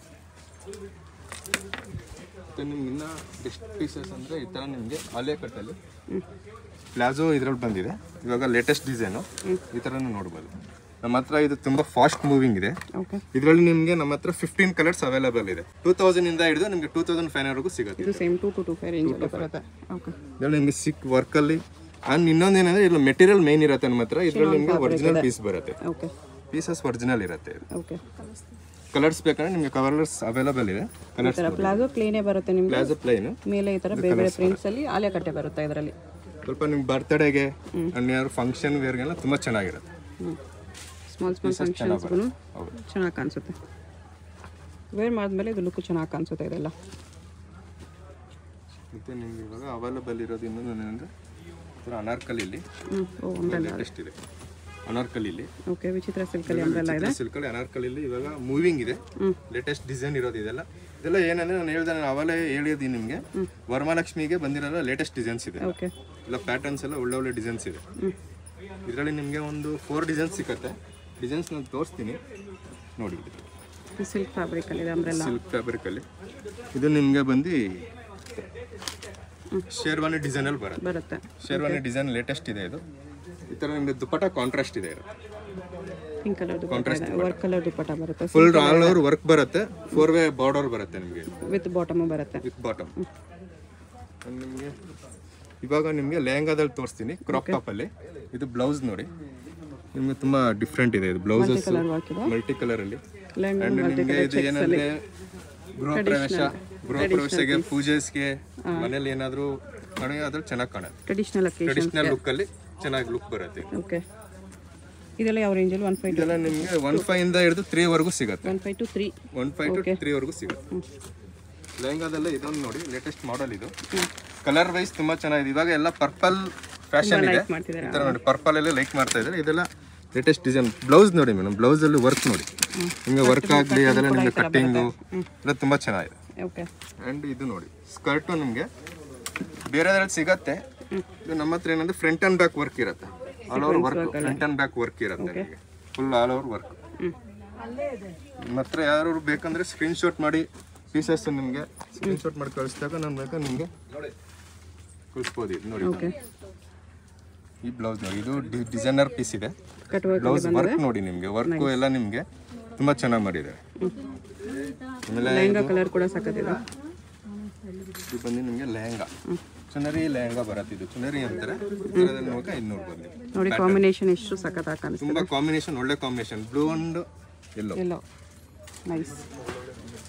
ಮತ್ತೆ ನಿಮ್ಗೆ ಇನ್ನ ಬೆಸ್ಟ್ ಪೀಸಸ್ ಅಂದ್ರೆ ಈ ತರ ನಿಮ್ಗೆ ಆಲಿಯಾ ಕಟ್ಟಲ್ಲಿ ಪ್ಲಾಜೋ ಇದ್ರಲ್ಲಿ ಬಂದಿದೆ ಇವಾಗ ಲೇಟೆಸ್ಟ್ ಡಿಸೈನು ಈ ಥರನೂ ನೋಡ್ಬೋದು ನಮ್ಮ ಹತ್ರ ಇದು ತುಂಬಾ ಫಾಸ್ಟ್ ಮೂವಿಂಗ್ ಇದೆ ಓಕೆ ಇದರಲ್ಲಿ ನಿಮಗೆ ನಮ್ಮ ಹತ್ರ ಫಿಫ್ಟೀನ್ ಕಲರ್ಸ್ ಅವೈಲೇಬಲ್ ಇದೆ ಟೂ ತೌಸಂಡ್ ಇಂದ ಹಿಡಿದು ನಿಮಗೆ ಟೂ ತೌಸಂಡ್ ಫೈವ್ ವರೆಗೂ ಸಿಗುತ್ತೆ ಇದು same two to two five range ಬರುತ್ತೆ ಓಕೆ ಇದರಲ್ಲಿ ನಿಮಗೆ ಸಿಕ್ ವರ್ಕಲ್ಲಿ ಆ್ಯಂಡ್ ಇನ್ನೊಂದು ಏನಂದ್ರೆ ಇಲ್ಲಿ ಮೆಟೀರಿಯಲ್ ಮೇನ್ ಇರುತ್ತೆ ನಮ್ಮ ಹತ್ರ ಇದರಲ್ಲಿ ನಿಮಗೆ ಒರಿಜಿನಲ್ ಪೀಸ್ ಬರುತ್ತೆ ಓಕೆ ಪೀಸಸ್ ಒರಿಜಿನಲ್ ಇರುತ್ತೆ ಓಕೆ ಕಲರ್ಸ್ ಬೇಕಂದ್ರೆ ನಿಮಗೆ ಕಲರ್ಸ್ ಅವೈಲೇಬಲ್ ಇದೆ ಈ ಕಲರ್ಸ್ ಥರ ಪ್ಲಾಜೋ ಪ್ಲೇನೇ ಬರುತ್ತೆ ನಿಮ್ಗೆ ಪ್ಲಾಜೋ ಪ್ಲೈನ್ ಮೇಲೆ ಈ ಥರ ಬೇರೆ ಬೇರೆ ಪ್ರಿಂಟ್ಸಲ್ಲಿ ಆಲೆ ಕಟ್ಟೆ ಬರುತ್ತೆ ಇದರಲ್ಲಿ ಸ್ವಲ್ಪ ನಿಮ್ಗೆ ಬರ್ತ್ಡೇಗೆ ಅಂಡ್ ಯಾರು ಫಂಕ್ಷನ್ ವೇರ್ಗೆಲ್ಲ ತುಂಬ ಚೆನ್ನಾಗಿರುತ್ತೆ ಹ್ಞೂ ಸ್ಮಾಲ್ ಸ್ಮಾಲ್ ಫಂಕ್ಷನ್ಸ್ಗೂ ಹೌದು ಚೆನ್ನಾಗಿ ಕಾಣಿಸುತ್ತೆ ವೇರ್ ಮಾಡಿದ್ಮೇಲೆ ಇದು ಲುಕ್ ಚೆನ್ನಾಗಿ ಕಾಣಿಸುತ್ತೆ ಇದೆಲ್ಲ ಮತ್ತೆ ನಿಮ್ಗೆ ಇವಾಗ ಅವೈಲೇಬಲ್ ಇರೋದು ಇನ್ನೊಂದು ಏನಂದ್ರೆ ಥರ ಅನಾರ್ಕಲಿಲಿ ಹ್ಞೂ ಓ ಅಂಬ್ರೆಲ್ಲ ಲೇಟೆಸ್ಟ್ ಇದೆ ಅನಾರ್ಕಲಿಲಿ ಓಕೆ ವಿಚಿತ್ರ ಸಿಲ್ಕಲ್ಲಿ ಅಂಬ್ರೆಲ್ಲ ಇದೆ ಸಿಲ್ಕಲ್ಲಿ ಅನಾರ್ಕಲಿಲಿ ಇವಾಗ ಮೂವಿಂಗ್ ಇದೆ ಹ್ಞೂ ಲೇಟೆಸ್ಟ್ ಡಿಸೈನ್ ಇರೋದು ಇದೆಲ್ಲ ಇದೆಲ್ಲ ಏನಂದ್ರೆ ನಾನು ಹೇಳ್ದೆ ನಾನು ಅವಲೇ ಹೇಳಿದ್ದೀನಿ ನಿಮಗೆ ವರಮಹಾಲಕ್ಷ್ಮಿಗೆ ಬಂದಿರೋ ಲೇಟೆಸ್ಟ್ ಡಿಸೈನ್ಸ್ ಇದೆ ಓಕೆ ಇಲ್ಲ ಪ್ಯಾಟರ್ನ್ಸ್ ಎಲ್ಲ ಒಳ್ಳೆ ಒಳ್ಳೆ ಡಿಸೈನ್ಸ್ ಇದೆ ಹ್ಞೂ ಇದರಲ್ಲಿ ನಿಮಗೆ ಒಂದು ಫೋರ್ ಡಿಸೈನ್ಸ್ ಸಿಕ್ಕತ್ತೆ ಡಿಸೈನ್ಸ್ ನಾನು ತೋರಿಸ್ತೀನಿ ನೋಡಿ ಸಿಲ್ಕ್ ಫ್ಯಾಬ್ರಿಕಲ್ಲಿ ಇದೆ ಅಂಬ್ರೆಲ್ಲ ಸಿಲ್ಕ್ ಫ್ಯಾಬ್ರಿಕಲ್ಲಿ ಇದು ನಿಮಗೆ ಬಂದು ಶೇರ್ವಾನಿ ಡಿಸೈನಲ್ಲಿ ಬರುತ್ತೆ ಬರುತ್ತೆ ಶೇರ್ವಾನಿ ಡಿಸೈನ್ ಲೇಟೆಸ್ಟ್ ಇದೆ ಇದು ಈ ಥರ ನಿಮಗೆ ದುಪ್ಪಟ ಕಾಂಟ್ರಾಸ್ಟ್ ಇದೆ ಪಿಂಕ್ ಕಲರ್ ದುಪ್ಪಟ್ಟ ಇದೆ ವರ್ಕ್ ಕಲರ್ ದುಪ್ಪಟ್ಟ ಬರುತ್ತೆ ಫುಲ್ ಆಲ್ ಓವರ್ ವರ್ಕ್ ಬರುತ್ತೆ ಫೋರ್ ವೇ ಬಾರ್ಡರ್ ಬರುತ್ತೆ ನಿಮಗೆ ವಿತ್ ಬಾಟಮು ಬರುತ್ತೆ ವಿತ್ ಬಾಟಮ್ ನಿಮಗೆ ಇವಾಗ ನಿಮಗೆ ಲೆಹಂಗಾದಲ್ಲಿ ತೋರಿಸ್ತೀನಿ ಕ್ರಾಪ್ ಟಾಪ್ ಅಲ್ಲಿ ಇದು ಬ್ಲೌಸ್ ನೋಡಿ ನಿಮಗೆ ತುಂಬಾ ಡಿಫ್ರೆಂಟ್ ಇದೆ ಇದು ಬ್ಲೌಸಸ್ ಕಲರ್ ವರ್ಕ್ ಇದೆ ಮಲ್ಟಿ ಕಲರ್ ಅಲ್ಲಿ ಲೆಹಂಗಾ ಅಂಡ್ ನಿಮಗೆ ಇದು ಏನಂದ್ರೆ ಗೃಹ ಪ್ರವೇಶ ಗೃಹ ಪ್ರವೇಶಗೆ ಪೂಜೆಸ್ಗೆ ಮನೇಲಿ ಏನಾದರೂ ಕಣೆ ಅದ್ರಲ್ಲಿ ಚೆನ್ನಾಗಿ ಕಾಣುತ್ತೆ ಟ್ರೆಡಿಷ್ನಲ್ ಅಕ್ಕಿ ಟ್ರೆಡಿಷನಲ್ ಲುಕ್ ಅಲ್ಲಿ ಚೆನ್ನಾಗಿ ಲುಕ್ ಬರುತ್ತೆ ಓಕೆ ಇದೆಲ್ಲ ಯಾವ ರೇಂಜಲ್ಲಿ ಒನ್ ಫೈವ್ ಇದೆಲ್ಲ ನಿಮಗೆ ಒನ್ ಫೈವ್ ಇಂದ ಹಿಡಿದು ತ್ರೀ ವರೆಗೂ ಸಿಗುತ್ತೆ one five to three one five to three ವರೆಗೂ ಸಿಗುತ್ತೆ ಲೆಹಂಗಾದಲ್ಲ ಇದೊಂದು ನೋಡಿ ಲೇಟೆಸ್ಟ್ ಮಾಡೆಲ್ ಇದು ಕಲರ್ ವೈಸ್ ತುಂಬಾ ಚೆನ್ನಾಗಿದೆ ಇವಾಗ ಎಲ್ಲ ಪರ್ಪಲ್ ಫ್ಯಾಷನ್ ಇದೆ ಮಾಡ್ತಿದ್ದಾರೆ ಈ ತರ ನೋಡಿ ಪರ್ಪಲ್ ಅಲ್ಲಿ ಲೈಕ್ ಮಾಡ್ತಾ ಇದ್ದಾರೆ ಇದೆಲ್ಲ ಲೇಟೆಸ್ಟ್ ಡಿಸೈನ್ ಬ್ಲೌಸ್ ನೋಡಿ ಮೇಡಮ್ ಬ್ಲೌಸ್ ಅಲ್ಲಿ ವರ್ಕ್ ನೋಡಿ ನಿಮಗೆ ವರ್ಕ್ ಆಗಲಿ ಅದೆಲ್ಲ ನಿಮಗೆ ಕಟ್ಟಿಂಗು ಎಲ್ಲ ತುಂಬಾ ಚೆನ್ನಾಗಿದೆ ಓಕೆ ಅಂಡ್ ಇದು ನೋಡಿ ಸ್ಕರ್ಟು ನಿಮಗೆ ಬೇರೆದ್ರಲ್ಲಿ ಸಿಗತ್ತೆ ಇದು ನಮ್ಮ ಹತ್ರ ಏನಂದ್ರೆ ಫ್ರಂಟ್ ಅಂಡ್ ಬ್ಯಾಕ್ ವರ್ಕ್ ಇರುತ್ತೆ all over work front and back work ಇರುತ್ತೆ ನಿಮಗೆ ಫುಲ್ ಆಲ್ ಓವರ್ ವರ್ಕ್ ಹ್ಞೂ ನಿಮ್ಮ ಹತ್ರ ಯಾರು ಬೇಕಂದ್ರೆ ಸ್ಕ್ರೀನ್ ಶಾಟ್ ಮಾಡಿ ಪೀಸಸ್ ನಿಮಗೆ ಸ್ಕ್ರೀನ್ ಶಾಟ್ ಮಾಡಿ ಕಳಿಸಿದಾಗ ನಾನು ಬೇಕಾ ನಿಮಗೆ ಕಳಿಸ್ಬೋದು ಇದು ನೋಡಿ ಓಕೆ ಈ ಬ್ಲೌಸ್ ನೋಡಿ ಇದು ಡಿಸೈನರ್ ಪೀಸ್ ಇದೆ ಕಟ್ ವರ್ಕ್ ಬ್ಲೌಸ್ ವರ್ಕ್ ನೋಡಿ ನಿಮಗೆ ವರ್ಕು ಎಲ್ಲ ನಿಮಗೆ ತುಂಬ ಚೆನ್ನಾಗಿ ಮಾಡಿದ್ದಾರೆ ಆಮೇಲೆ ಲೆಹಂಗಾ ಕಲರ್ ಕೂಡ ಸಖತ್ತಿದೆ ಇದು ಬಂದು ನಿಮಗೆ ಲೆಹಂಗಾ ಚುನರಿ ಲೆಹಂಗಾ ಬರುತ್ತೆ ಇದು ಚುನರಿ ಅಂತಾರೆ ಇದರಲ್ಲಿ ನೋಡ್ಕ ಇದು ನೋಡ್ಬೋದು ನೀವು ನೋಡಿ ಕಾಂಬಿನೇಷನ್ ಎಷ್ಟು ಸಖತ್ತಾಗಿ ಕಾಣಿಸ್ತು ತುಂಬ ಕಾಂಬಿನೇಷನ್ ಒಳ್ಳೆ combination blue and yellow yellow nice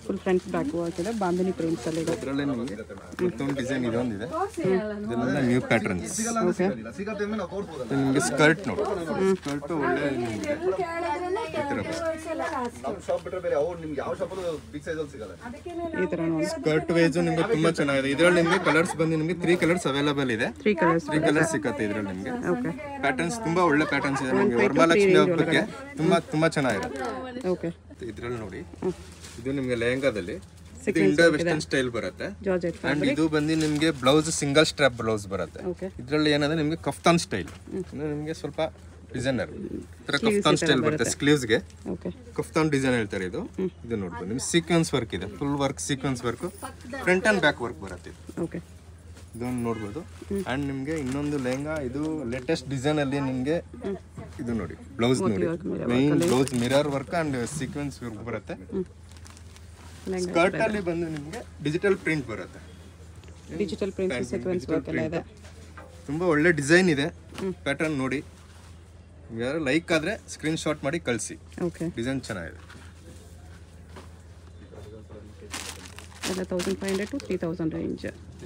full front back work ಇದೆ ಬಾಂಧನಿ ಪ್ರಿಂಟ್ಸ್ ಅಲ್ಲಿ ಇದೆ ಇದರಲ್ಲೇ ನಿಮಗೆ ಮತ್ತೊಂದು ಡಿಸೈನ್ ಇದೊಂದಿದೆ ಇದೆಲ್ಲ ನ್ಯೂ ಪ್ಯಾಟರ್ನ್ಸ್ ಓಕೆ ನಿಮಗೆ ಸ್ಕರ್ಟ್ ನೋಡಿ ಸ್ಕರ್ಟ್ ಒಳ್ಳೆ ನಿಮ್ಗೆ ಈ ಥರ ಶಾಪ್ ಬಿಟ್ರೆ ಬೇರೆ ಅವ್ರು ನಿಮ್ಗೆ ಯಾವ ಶಾಪಲ್ಲೂ ಬಿಗ್ ಸೈಜಲ್ಲಿ ಸಿಗಲ್ಲ ಈ ತರ ನೋಡಿ ಸ್ಕರ್ಟ್ ವೇಜು ನಿಮಗೆ ತುಂಬಾ ಚೆನ್ನಾಗಿದೆ ಇದರಲ್ಲಿ ನಿಮಗೆ ಕಲರ್ಸ್ ಬಂದು ನಿಮಗೆ ತ್ರೀ ಕಲರ್ಸ್ ಅವೈಲೇಬಲ್ ಇದೆ ತ್ರೀ ಕಲರ್ಸ್ ತ್ರೀ ಕಲರ್ಸ್ ಸಿಕ್ಕತ್ತೆ ಇದರಲ್ಲಿ ನಿಮಗೆ ಓಕೆ ಪ್ಯಾಟರ್ನ್ಸ್ ತುಂಬಾ ಒಳ್ಳೆ ಪ್ಯಾಟರ್ನ್ಸ್ ಇದೆ ನಿಮಗೆ ವರಮಹಾಲಕ್ಷ್ಮಿ ಹಬ್ಬಕ್ಕೆ ತುಂಬಾ ತುಂಬಾ ಚೆನ್ನಾಗಿದೆ ಓಕೆ ಇದರಲ್ಲಿ ನೋಡಿ ಇದು ನಿಮಗೆ ಲೆಹಂಗಾದಲ್ಲಿ ಇದು ಇಂಡೋ ವೆಸ್ಟರ್ನ್ ಸ್ಟೈಲ್ ಬರುತ್ತೆ ಜಾರ್ಜೆಟ್ ಅಂಡ್ ಇದು ಬಂದು ನಿಮಗೆ ಬ್ಲೌಸ್ ಸಿಂಗಲ್ ಸ್ಟ್ರಾಪ್ ಬ್ಲೌಸ್ ಬರುತ್ತೆ ಓಕೆ ಇದರಲ್ಲಿ ಏನಂದ್ರೆ ನಿಮಗೆ ಕಫ್ತಾನ್ ಸ್ಟೈಲ್ ನಿಮಗೆ ಸ್ವಲ್ಪ ಡಿಸೈನರ್ ತರ ಕಫ್ತಾನ್ ಸ್ಟೈಲ್ ಬರುತ್ತೆ ಸ್ಲೀವ್ಸ್ಗೆ ಓಕೆ ಕಫ್ತಾನ್ ಡಿಸೈನ್ ಹೇಳ್ತಾರೆ ಇದು ಇದು ನೋಡ್ಬೋದು ನಿಮ್ಗೆ ಸೀಕ್ವೆನ್ಸ್ ವರ್ಕ್ ಇದೆ full work sequence work front and back work ಬರುತ್ತೆ ಇದು ಓಕೆ ಇದೊಂದು ನೋಡ್ಬೋದು ಅಂಡ್ ನಿಮಗೆ ಇನ್ನೊಂದು ಲೆಹಂಗಾ ಇದು ಲೇಟೆಸ್ಟ್ ಡಿಸೈನ್ ಅಲ್ಲಿ ನಿಮಗೆ ಇದು ನೋಡಿ ಬ್ಲೌಸ್ ನೋಡಿ main blouse mirror work and sequence work ಬರುತ್ತೆ ಸ್ಕರ್ಟ್ ಅಲ್ಲಿ ಬಂದು ನಿಮಗೆ ಡಿಜಿಟಲ್ ಪ್ರಿಂಟ್ ಬರುತ್ತೆ ಡಿಜಿಟಲ್ ಪ್ರಿಂಟ್ ಸೀಕ್ವೆನ್ಸ್ ವರ್ಕ್ ಎಲ್ಲ ಇದೆ ತುಂಬಾ ಒಳ್ಳೆ ಡಿಸೈನ್ ಇದೆ ಪ್ಯಾಟರ್ನ್ ನೋಡಿ ಯಾರು ಲೈಕ್ ಆದ್ರೆ ಸ್ಕ್ರೀನ್ ಶಾಟ್ ಮಾಡಿ ಕಳಿಸಿ ಓಕೆ ಡಿಸೈನ್ ಚೆನ್ನಾಗಿದೆ ಎಲ್ಲ thousand five hundred to three thousand range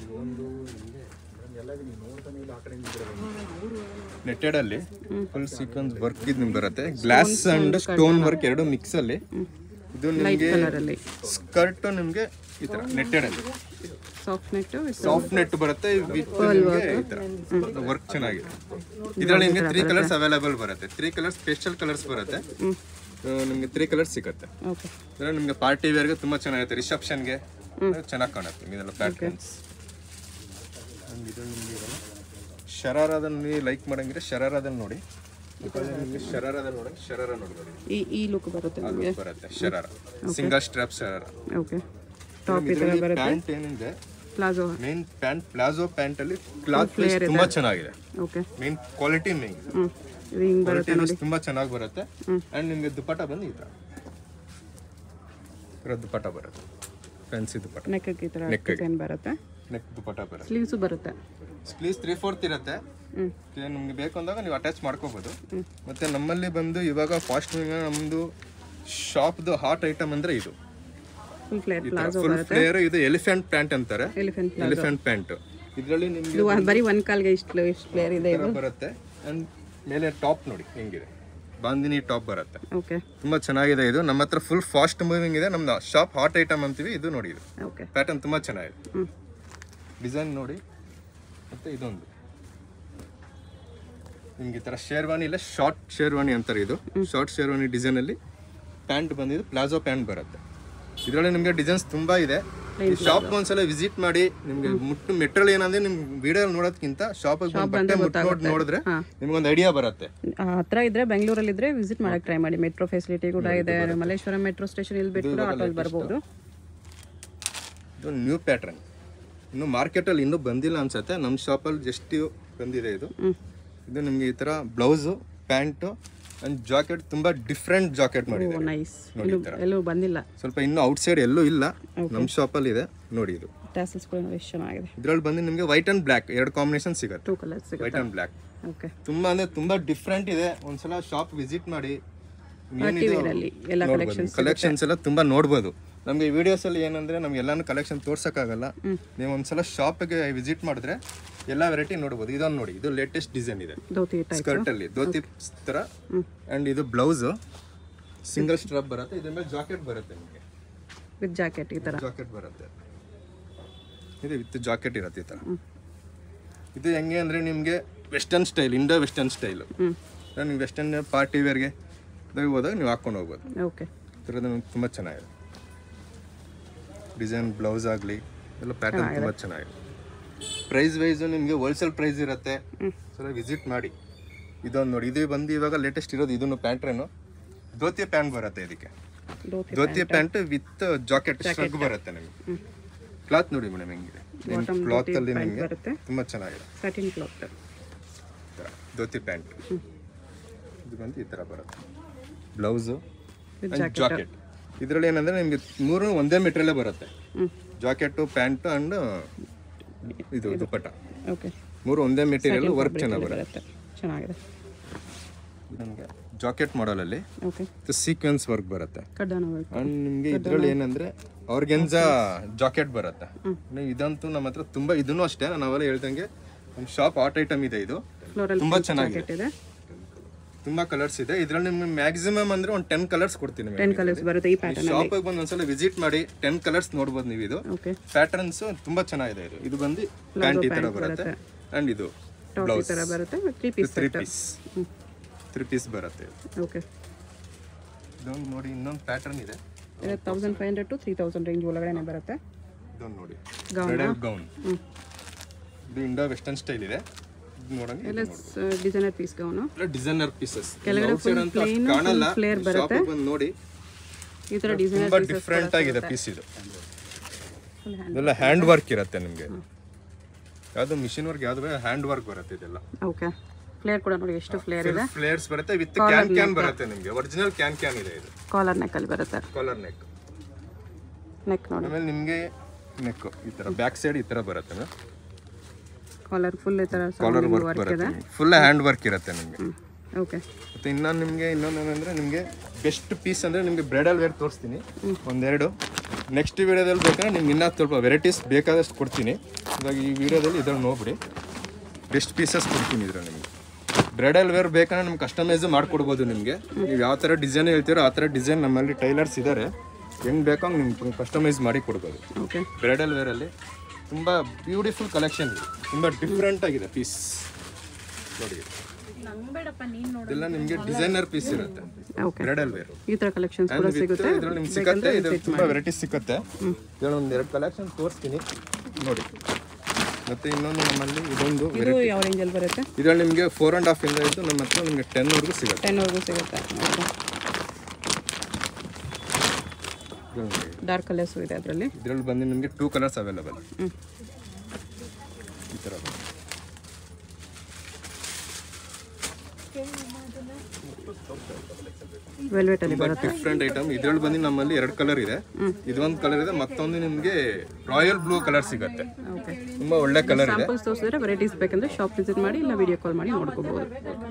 netted ಅಲ್ಲಿ ಫುಲ್ ಸೀಕ್ವೆನ್ಸ್ ವರ್ಕ್ ಇದು ನಿಮ್ಗೆ ಬರುತ್ತೆ ಗ್ಲಾಸ್ ಅಂಡ್ ಸ್ಟೋನ್ ವರ್ಕ್ ಎರಡು ಮಿಕ್ಸ್ ಅಲ್ಲಿ ಇದು ನಿಮಗೆ ಕಲರಲ್ಲಿ ಸ್ಕರ್ಟ್ ನಿಮಗೆ ಈ ತರ ನೆಟ್ಟೆಡ್ ಅಲ್ಲಿ ಸಾಫ್ಟ್ ನೆಟ್ ಸಾಫ್ಟ್ ನೆಟ್ ಬರುತ್ತೆ ವಿತ್ ನಿಮಗೆ ಈ ತರ ವರ್ಕ್ ಚೆನ್ನಾಗಿದೆ ಇದರಲ್ಲಿ ನಿಮಗೆ ತ್ರೀ ಕಲರ್ಸ್ ಅವೈಲೇಬಲ್ ಬರುತ್ತೆ ತ್ರೀ ಕಲರ್ಸ್ ಸ್ಪೆಷಲ್ ಕಲರ್ಸ್ ಬರುತ್ತೆ ನಿಮಗೆ ತ್ರೀ ಕಲರ್ಸ್ ಸಿಗುತ್ತೆ ಓಕೆ ಇದರಲ್ಲಿ ನಿಮಗೆ ಪಾರ್ಟಿ ವೇರ್ಗೆ ತುಂಬಾ ಚೆನ್ನಾಗಿರುತ್ತೆ ರಿಸೆಪ್ಷನ್ಗೆ ಚೆನ್ನಾಗಿ ಕಾಣುತ್ತೆ ಇದೆಲ್ಲ ಪ್ಯಾಟರ್ನ್ಸ್ ಇದು ನಿಮಗೆ ಶರಾರದಲ್ಲಿ ಲೈಕ್ ಮಾಡಂಗಿದ್ರೆ ಶರಾರದಲ್ಲಿ ನೋಡಿ ನಿಮಗೆ ಶರಾರದಲ್ಲಿ ನೋಡಿ ಶರಾರ ನೋಡ್ಬೋದು ಈ ಈ ಲುಕ್ ಬರುತ್ತೆ ನಿಮಗೆ ಬರುತ್ತೆ sharara single strap sharara okay top ಈ ಥರ ಇದರಲ್ಲಿ ಬರುತ್ತೆ ಪ್ಯಾಂಟ್ ಏನಿದೆ palazzo main pant palazzo pant ಅಲ್ಲಿ ಕ್ಲಾತ್ ಪೀಸ್ ತುಂಬಾ ಚೆನ್ನಾಗಿದೆ ಓಕೆ ಮೇನ್ ಕ್ವಾಲಿಟಿ ಮೇನ್ ಹ್ಞೂ ಇದು ಹಿಂಗೆ ಬರುತ್ತೆ ಕ್ವಾಲಿಟಿ ತುಂಬಾ ಚೆನ್ನಾಗಿ ಬರುತ್ತೆ ಅಂಡ್ ನಿಮಗೆ ದುಪ್ಪಟ ಬಂದು ಈ ತರ ಈ ತರ ದುಪ್ಪಟ ಬರುತ್ತೆ ಫ್ಯಾನ್ಸಿ ದುಪ್ಪಟ ನೆಕ್ಗೆ ಈ ಥರ Neck ಗೆ. ಡಿಸೈನ್ ಬರುತ್ತೆ ನೆಕ್ ದುಪ್ಪಟ ಬರುತ್ತೆ ಸ್ಲೀವ್ಸು ಬರುತ್ತೆ ಸ್ಲೀವ್ಸ್ ತ್ರೀ ಫೋರ್ತ್ ಇರುತ್ತೆ ಹ್ಞೂ Okay, ನಿಮ್ಗೆ ಬೇಕು ಅಂದಾಗ ನೀವು ಅಟ್ಯಾಚ್ ಮಾಡ್ಕೋಬಹುದು ಮತ್ತೆ ನಮ್ಮಲ್ಲಿ ಬಂದು ಇವಾಗ ಫಾಸ್ಟ್ ನಮ್ಮದು ಶಾಪ್ದು ಹಾಟ್ ಐಟಮ್ ಅಂದ್ರೆ ಇದು ಫುಲ್ ಫ್ಲೇರ್ ಪ್ಲಾಜೋ ಫುಲ್ ಬರುತ್ತೆ ಫ್ಲೇಯರ್ ಇದು ಎಲಿಫೆಂಟ್ ಪ್ಯಾಂಟ್ ಅಂತಾರೆ ಎಲಿಫೆಂಟ್ ಎಲಿಫೆಂಟ್ ಪ್ಯಾಂಟ್ ಇದರಲ್ಲಿ ನಿಮ್ಗೆ ಇದು ಒಂದ್- ಬರೀ ಒಂದು ಕಾಲ್ಗೆ ಇಷ್ಟು ಇಷ್ಟು ಫ್ಲೇರ್ ಇದೆ ಈ ತರ ಬರುತ್ತೆ ಅಂಡ್ ಮೇಲೆ ಟಾಪ್ ನೋಡಿ ಹೆಂಗಿದೆ ಬಾಂದಿನಿ ಟಾಪ್ ಬರುತ್ತೆ ಓಕೆ ತುಂಬಾ ಚೆನ್ನಾಗಿದೆ ಇದು ನಮ್ಮ ಹತ್ರ ಫುಲ್ ಫಾಸ್ಟ್ ಮೂವಿಂಗ್ ಇದೆ ನಮ್ದು ಶಾಪ್ ಹಾಟ್ ಐಟಮ್ ಅಂತೀವಿ ಇದು ನೋಡಿ ಇದು ಓಕೆ ಪ್ಯಾಟರ್ನ್ ತುಂಬಾ ಚೆನ್ನಾಗಿದೆ ಹ್ಞೂ ಡಿಸೈನ್ ನೋಡಿ ಮತ್ತೆ ಇದೊಂದು ನಿಮ್ಗೆ ಈ ತರ ಶೇರ್ವಾನಿ ಇಲ್ಲ ಶಾರ್ಟ್ ಶೇರ್ವಾನಿ ಅಂತಾರೆ ಇದು ಶಾರ್ಟ್ ಶೇರ್ವಾನಿ ಡಿಸೈನ್ ಅಲ್ಲಿ ಪ್ಯಾಂಟ್ ಬಂದಿದ್ದು ಪ್ಲಾಜೋ ಪ್ಯಾಂಟ್ ಬರುತ್ತೆ ಇದರಲ್ಲಿ ನಿಮಗೆ ಡಿಸೈನ್ಸ್ ತುಂಬಾ ಇದೆ ಶಾಪ್ ಒಂದ್ಸಲ ವಿಸಿಟ್ ಮಾಡಿ ನಿಮ್ಗೆ ಮುಟ್ಟು ಮೆಟೀರಿಯಲ್ ಏನಂದ್ರೆ ನಿಮ್ಗೆ ವಿಡಿಯೋ ನೋಡೋದಕ್ಕಿಂತ ಶಾಪ್ ಬಟ್ಟೆ ಮುಟ್ಟು ನೋಡಿ ನೋಡಿದ್ರೆ ನಿಮ್ಗೊಂದು ಐಡಿಯಾ ಬರುತ್ತೆ ಹತ್ರ ಇದ್ರೆ ಬೆಂಗಳೂರಲ್ಲಿ ಇದ್ರೆ ವಿಸಿಟ್ ಮಾಡಕ್ ಟ್ರೈ ಮಾಡಿ ಮೆಟ್ರೋ ಫೆಸಿಲಿಟಿ ಕೂಡ ಇದೆ ಮಲ್ಲೇಶ್ವರಂ ಮೆಟ್ರೋ ಸ್ಟೇಷನ್ ಇಲ್ಲಿ ಬಿಟ್ಟು ಕೂಡ ಆಟೋಲ್ಲಿ ಬರ್ಬೋದು ಇದು ನ್ಯೂ ಪ್ಯಾಟ್ರನ್ ಇನ್ನು ಮಾರ್ಕೆಟಲ್ಲಿ ಇನ್ನೂ ಬಂದಿಲ್ಲ ಅನ್ಸುತ್ತೆ ನಮ್ಮ ಶಾಪಲ್ಲಿ ಜಸ್ಟ್ ಬಂದಿದೆ ಇದು ಇದು ನಿಮ್ಗೆ ಈ ತರ ಬ್ಲೌಸು ಪ್ಯಾಂಟು ಅಂಡ್ ಜಾಕೆಟ್ ತುಂಬಾ ಡಿಫ್ರೆಂಟ್ ಜಾಕೆಟ್ ಮಾಡಿದೆ ನೈಸ್ ಎಲ್ಲೂ ಎಲ್ಲೂ ಬಂದಿಲ್ಲ ಸ್ವಲ್ಪ ಇನ್ನು ಔಟ್ಸೈಡ್ ಎಲ್ಲೂ ಇಲ್ಲ ನಮ್ಮ ಶಾಪಲ್ಲಿ ಇದೆ ನೋಡಿ ಇದು ಟ್ಯಾಸಲ್ಸ್ ಕೂಡ ನೋಡಿ ಎಷ್ಟು ಚೆನ್ನಾಗಿದೆ ಇದ್ರಲ್ಲಿ ಬಂದು ನಿಮಗೆ ವೈಟ್ ಅಂಡ್ ಬ್ಲ್ಯಾಕ್ ಎರಡು ಕಾಂಬಿನೇಷನ್ ಸಿಗುತ್ತೆ ಟೂ ಕಲರ್ಸ್ ಸಿಗುತ್ತೆ ವೈಟ್ ಅಂಡ್ ಬ್ಲ್ಯಾಕ್ ಓಕೆ ತುಂಬಾ ಅಂದ್ರೆ ತುಂಬಾ ಡಿಫ್ರೆಂಟ್ ಇದೆ ಒಂದ್ಸಲ ಶಾಪ್ ವಿಸಿಟ್ ಮಾಡಿ ವೇರಲ್ಲಿ ಎಲ್ಲ ಕಲೆಕ್ಷನ್ಸ್ ಕಲೆಕ್ಷನ್ಸ್ ಎಲ್ಲ ತುಂಬಾ ನೋಡ್ಬೋದು ನಮ್ಗೆ ಈ ವಿಡಿಯೋಸ್ ಅಲ್ಲಿ ಏನಂದ್ರೆ ನಮ್ಗೆ ಎಲ್ಲಾನು ಕಲೆಕ್ಷನ್ ತೋರ್ಸಕ್ಕಾಗಲ್ಲ ನೀವು ಒಂದ್ಸಲ ಶಾಪ್ಗೆ ವಿಸಿಟ್ ಮಾಡಿದ್ರೆ ಎಲ್ಲಾ ವೆರೈಟಿ ನೋಡ್ಬೋದು ಇದೊಂದು ನೋಡಿ ಇದು ಲೇಟೆಸ್ಟ್ ಡಿಸೈನ್ ಇದೆ ಧೋತಿ ಟೈಪ್ ಸ್ಕರ್ಟ್ ಅಲ್ಲಿ ಧೋತಿ ತರ ಅಂಡ್ ಇದು ಬ್ಲೌಸ್ ಸಿಂಗಲ್ ಸ್ಟ್ರಾಪ್ ಬರುತ್ತೆ ಇದ್ರ ಮೇಲೆ ಜಾಕೆಟ್ ಬರುತ್ತೆ ನಿಮಗೆ ವಿತ್ ಜಾಕೆಟ್ ಈ ಥರ ಜಾಕೆಟ್ ಬರುತ್ತೆ ಇದು ವಿತ್ ಜಾಕೆಟ್ ಇರುತ್ತೆ ಈ ತರ ಇದು ಹೆಂಗೆ ಅಂದ್ರೆ ನಿಮಗೆ western style Indo western style ಹ್ಞೂ ನೀವು ವೆಸ್ಟರ್ನ್ ಪಾರ್ಟಿ ವೇರ್ಗೆ ಹೋದಾಗ ನೀವು ಹಾಕೊಂಡು ಹೋಗ್ಬೋದು ಓಕೆ ಈ ಥರದ್ದು ನಮ್ಗೆ ತುಂಬ ಚೆನ್ನಾಗಿದೆ ಡಿಸೈನ್ ಬ್ಲೌಸ್ ಆಗಲಿ ಎಲ್ಲ ಪ್ಯಾಟರ್ನ್ ತುಂಬ ಚೆನ್ನಾಗಿದೆ ಪ್ರೈಸ್ ವೈಸು ನಿಮಗೆ ಹೋಲ್ಸೇಲ್ ಪ್ರೈಸ್ ಇರುತ್ತೆ ಸಲ ವಿಸಿಟ್ ಮಾಡಿ ಇದೊಂದು ನೋಡಿ ಇದು ಬಂದು ಇವಾಗ ಲೇಟೆಸ್ಟ್ ಇರೋದು ಇದನ್ನು ಪ್ಯಾಂಟ್ರೇನು ಧೋತಿ ಪ್ಯಾಂಟ್ ಬರುತ್ತೆ ಇದಕ್ಕೆ dhoti dhoti pant with jacket shirt ಬರುತ್ತೆ ನಿಮಗೆ ಕ್ಲಾತ್ ನೋಡಿ ಮೇಡಮ್ ಹೆಂಗಿದೆ Bottom ಕ್ಲಾತ್ ಧೋತಿ ಅಲ್ಲಿ ಪ್ಯಾಂಟ್ ನಿಮಗೆ ಬರುತ್ತೆ ತುಂಬ ಚೆನ್ನಾಗಿದೆ ಸ್ಯಾಟಿನ್ ಕ್ಲಾತ್ ಈ ಥರ ಧೋತಿ ಪ್ಯಾಂಟ್ ಇದು ಬಂದು ಈ ಥರ ಬರುತ್ತೆ ಬ್ಲೌಸು ವಿತ್ ಜಾಕೆಟ್ ಜಾಕೆಟ್ ಇದರಲ್ಲಿ ಏನಂದ್ರೆ ನಿಮಗೆ ಮೂರು ಒಂದೇ ಮೆಟೀರಿಯಲ್ ಬರುತ್ತೆ ಹ್ಞೂ ಜಾಕೆಟು ಪ್ಯಾಂಟ್ ಅಂಡ್ ಇದು ದುಪ್ಪಟ್ಟ ಓಕೆ ಮೂರು ಒಂದೇ ಮೆಟೀರಿಯಲ್ ವರ್ಕ್ ಚೆನ್ನಾಗಿ ಬರುತ್ತೆ ಬರುತ್ತೆ ಚೆನ್ನಾಗಿದೆ ನಿಮಗೆ ಜಾಕೆಟ್ ಮಾಡಲಲ್ಲಿ ಓಕೆ ಸೀಕ್ವೆನ್ಸ್ ವರ್ಕ್ ಬರುತ್ತೆ ಕಡ್ಡಾನ ವರ್ಕ್ ಅಂಡ್ ನಿಮಗೆ ಇದ್ರಲ್ಲಿ ಏನಂದ್ರೆ ಅವ್ರಿಗೆಂಜ ಜಾಕೆಟ್ ಬರುತ್ತೆ ನೀವು ಇದಂತೂ ನಮ್ಮ ಹತ್ರ ತುಂಬಾ ಇದನ್ನು ಅಷ್ಟೇ ನಾನು ಅವೆಲ್ಲ ಹೇಳ್ದಂಗೆ ನಮ್ಮ ಶಾಪ್ ಆರ್ಟ್ ಐಟಮ್ ಇದೆ ಇದು ಫ್ಲೋರಲ್ ತುಂಬಾ ಚೆನ್ನಾಗಿದೆ ಇದೆ ತುಂಬಾ ಕಲರ್ಸ್ ಇದೆ ಇದ್ರಲ್ಲಿ ನಿಮ್ಗೆ ಮ್ಯಾಕ್ಸಿಮಮ್ ಅಂದ್ರೆ ಒಂದು ಟೆನ್ ಕಲರ್ಸ್ ಕೊಡ್ತೀನಿ ಟೆನ್ ಕಲರ್ಸ್ ಬರುತ್ತೆ ಈ ಪ್ಯಾಟರ್ನ್ ಶಾಪಿಗೆ ಬಂದು ಒಂದ್ಸಲ ವಿಸಿಟ್ ಮಾಡಿ ಟೆನ್ ಕಲರ್ಸ್ ನೋಡ್ಬೋದು ನೀವು ಇದು ಓಕೆ ಪ್ಯಾಟರ್ನ್ಸ್ ತುಂಬಾ ಚೆನ್ನಾಗಿದೆ ಇದು ಇದು ಬಂದು ಪ್ಯಾಂಟ್ ಈ ತರ ಬರುತ್ತೆ ಅಂಡ್ ಇದು ಟಾಪ್ ಈ ಥರ ಬರುತ್ತೆ three piece three piece three piece ಬರುತ್ತೆ ಓಕೆ ಇದೊಂದು ನೋಡಿ ಇನ್ನೊಂದು ಪ್ಯಾಟರ್ನ್ ಇದೆ ಇದು thousand five hundred to three thousand range ಒಳಗಡೆ ಬರುತ್ತೆ ಇದೊಂದು ನೋಡಿ Gown ಬ್ರೈಡಲ್ ಗೌನ್ ಹ್ಞೂ ಇದು ಇಂಡೋ ವೆಸ್ಟರ್ನ್ ಸ್ಟೈಲ್ ಇದೆ ಇದು ನೋಡಂಗೆ ಎಲ್ಲ designer piece gown designer pieces ಕೆಳಗಡೆ full plain, ಕಾಣಲ್ಲ full flare ಬರುತ್ತೆ. ಶಾಪಿಗೆ ಬಂದು ನೋಡಿ ಈ ಥರ ಡಿಸೈನರ್ ತುಂಬಾ ಡಿಫ್ರೆಂಟ್ ಆಗಿದೆ ಪೀಸ್ ಇದು ಫುಲ್ ಹ್ಯಾಂಡ್ ಇದೆಲ್ಲ ಹ್ಯಾಂಡ್ ವರ್ಕ್ ಇರುತ್ತೆ ನಿಮಗೆ ಯಾವುದು ಮಿಷಿನ್ ವರ್ಕ್ ಯಾವ್ದು ಹ್ಯಾಂಡ್ ವರ್ಕ್ ಬರುತ್ತೆ ಇದೆಲ್ಲ ಓಕೆ ಫ್ಲೇರ್ ಕೂಡ ನೋಡಿ ಎಷ್ಟು ಫ್ಲೇರ್ ಇದೆ ಫ್ಲೇರ್ಸ್ ಬರುತ್ತೆ ವಿತ್ ಕ್ಯಾನ್ ಕ್ಯಾನ್ ಬರುತ್ತೆ ನಿಮಗೆ ಒರಿಜಿನಲ್ ಕ್ಯಾನ್ ಕ್ಯಾನ್ ಇದೆ ಇದು ಕಾಲರ್ ನೆಕ್ಕಲ್ಲಿ ಬರುತ್ತೆ ಕಾಲರ್ ನೆಕ್ ನೆಕ್ ನೋಡಿ ಆಮೇಲೆ ನಿಮಗೆ ನೆಕ್ ಈ ತರ ಬ್ಯಾಕ್ ಸೈಡ್ ಈ ತರ ಬರುತ್ತೆ ಕಾಲರ್ ಫುಲ್ ಈ ಥರ ಕಾಲರ್ ವರ್ಕ್ ವರ್ಕ್ ಇದೆ ಬರುತ್ತೆ ಫುಲ್ ಹ್ಯಾಂಡ್ ವರ್ಕ್ ಇರುತ್ತೆ ನಿಮಗೆ ಓಕೆ ಮತ್ತೆ ಇನ್ನೊಂದು ನಿಮಗೆ ಇನ್ನೊಂದು ಏನಂದ್ರೆ ನಿಮಗೆ ಬೆಸ್ಟ್ ಪೀಸ್ ಅಂದ್ರೆ ನಿಮಗೆ ಬ್ರೈಡಲ್ ವೇರ್ ತೋರಿಸ್ತೀನಿ ಒಂದೆರಡು ನೆಕ್ಸ್ಟ್ ವಿಡಿಯೋದಲ್ಲಿ ಬೇಕಾದ್ರೆ ನಿಮ್ಗೆ ಇನ್ನೂ ಸ್ವಲ್ಪ ವೆರೈಟೀಸ್ ಬೇಕಾದಷ್ಟು ಕೊಡ್ತೀನಿ ಇವಾಗ ಈ ವಿಡಿಯೋದಲ್ಲಿ ಇದ್ರಲ್ಲಿ ನೋಡ್ಬಿಡಿ ಬೆಸ್ಟ್ ಪೀಸಸ್ ಕೊಡ್ತೀನಿ ಇದ್ರಲ್ಲಿ ನಿಮಗೆ ಬ್ರೈಡಲ್ ವೇರ್ ಬೇಕಂದ್ರೆ ನಿಮ್ಗೆ ಕಸ್ಟಮೈಸ್ ಮಾಡ್ಕೊಡ್ಬೋದು ನಿಮಗೆ ನೀವು ಯಾವ ಥರ ಡಿಸೈನ್ ಹೇಳ್ತೀರೋ ಆ ಥರ ಡಿಸೈನ್ ನಮ್ಮಲ್ಲಿ ಟೈಲರ್ಸ್ ಇದ್ದಾರೆ ಹೆಂಗೆ ಬೇಕೋ ಹಂಗೆ ನಿಮ್ಗೆ ಕಸ್ಟಮೈಸ್ ಮಾಡಿ ಕೊಡ್ಬೋದು ಓಕೆ ಬ್ರೈಡಲ್ ವೇರಲ್ಲಿ ತುಂಬ ಬ್ಯೂಟಿಫುಲ್ ಕಲೆಕ್ಷನ್ ಇದೆ ತುಂಬ ಡಿಫ್ರೆಂಟ್ ಆಗಿದೆ ಪೀಸ್ ನೋಡಿ ಇದೆಲ್ಲ ನಿಮಗೆ ಡಿಸೈನರ್ ಪೀಸ್ ಇರುತ್ತೆ ಓಕೆ ಬ್ರೈಡಲ್ ವೇರ್ ಈ ಥರ ಕಲೆಕ್ಷನ್ಸ್ ಕೂಡ ಸಿಗುತ್ತೆ ಇದ್ರಲ್ಲಿ ನಿಮ್ಗೆ ಸಿಕ್ಕತ್ತೆ ಇದ್ರಲ್ಲಿ ತುಂಬಾ ವೆರೈಟೀಸ್ ಸಿಕ್ಕತ್ತೆ ಇದ್ರಲ್ಲಿ ಒಂದು ಎರಡು ಕಲೆಕ್ಷನ್ ತೋರಿಸ್ತೀನಿ ನೋಡಿ ಮತ್ತೆ ಇನ್ನೊಂದು ನಮ್ಮಲ್ಲಿ ಇದೊಂದು ಇದು ಯಾವ ರೇಂಜಲ್ಲಿ ಬರುತ್ತೆ ಇದ್ರಲ್ಲಿ ನಿಮಗೆ ಫೋರ್ ಆ್ಯಂಡ್ ಹಾಫ್ ಇಂದ ಇದ್ದು ನಮ್ಮ ಹತ್ರ ನಿಮಗೆ ಟೆನ್ ವರೆಗೂ ಸಿಗುತ್ತೆ ಟೆನ್ವರೆಗೂ ಸಿಗುತ್ತೆ ಓಕೆ ಡಾರ್ಕ್ ಕಲರ್ಸು ಇದೆ ಅದರಲ್ಲಿ ಇದರಲ್ಲಿ ಬಂದು ನಿಮಗೆ ಟೂ ಕಲರ್ಸ್ ಅವೈಲೇಬಲ್ ಹ್ಞೂ ಈ ಥರ ಬರುತ್ತೆ. ವೆಲ್ವೆಟಲ್ಲಿ ತುಂಬಾ ಡಿಫ್ರೆಂಟ್ ಐಟಮ್ ಇದ್ರಲ್ಲಿ ಬಂದು ನಮ್ಮಲ್ಲಿ ಎರಡು ಕಲರ್ ಇದೆ ಇದೊಂದು ಕಲರ್ ಇದೆ ಮತ್ತೊಂದು ನಿಮಗೆ ರಾಯಲ್ ಬ್ಲೂ ಕಲರ್ ಸಿಗುತ್ತೆ ಓಕೆ ತುಂಬಾ ಒಳ್ಳೆ ಕಲರ್ ಇದೆ ಸ್ಯಾಂಪಲ್ಸ್ ತೋರಿಸಿದ್ರೆ ವೆರೈಟೀಸ್ ಬೇಕಂದ್ರೆ ಶಾಪ್ ವಿಸಿಟ್ ಮಾಡಿ ಇಲ್ಲ ವಿಡಿಯೋ ಕಾಲ್ ಮಾಡಿ ನೋಡ್ಕೋಬಹುದು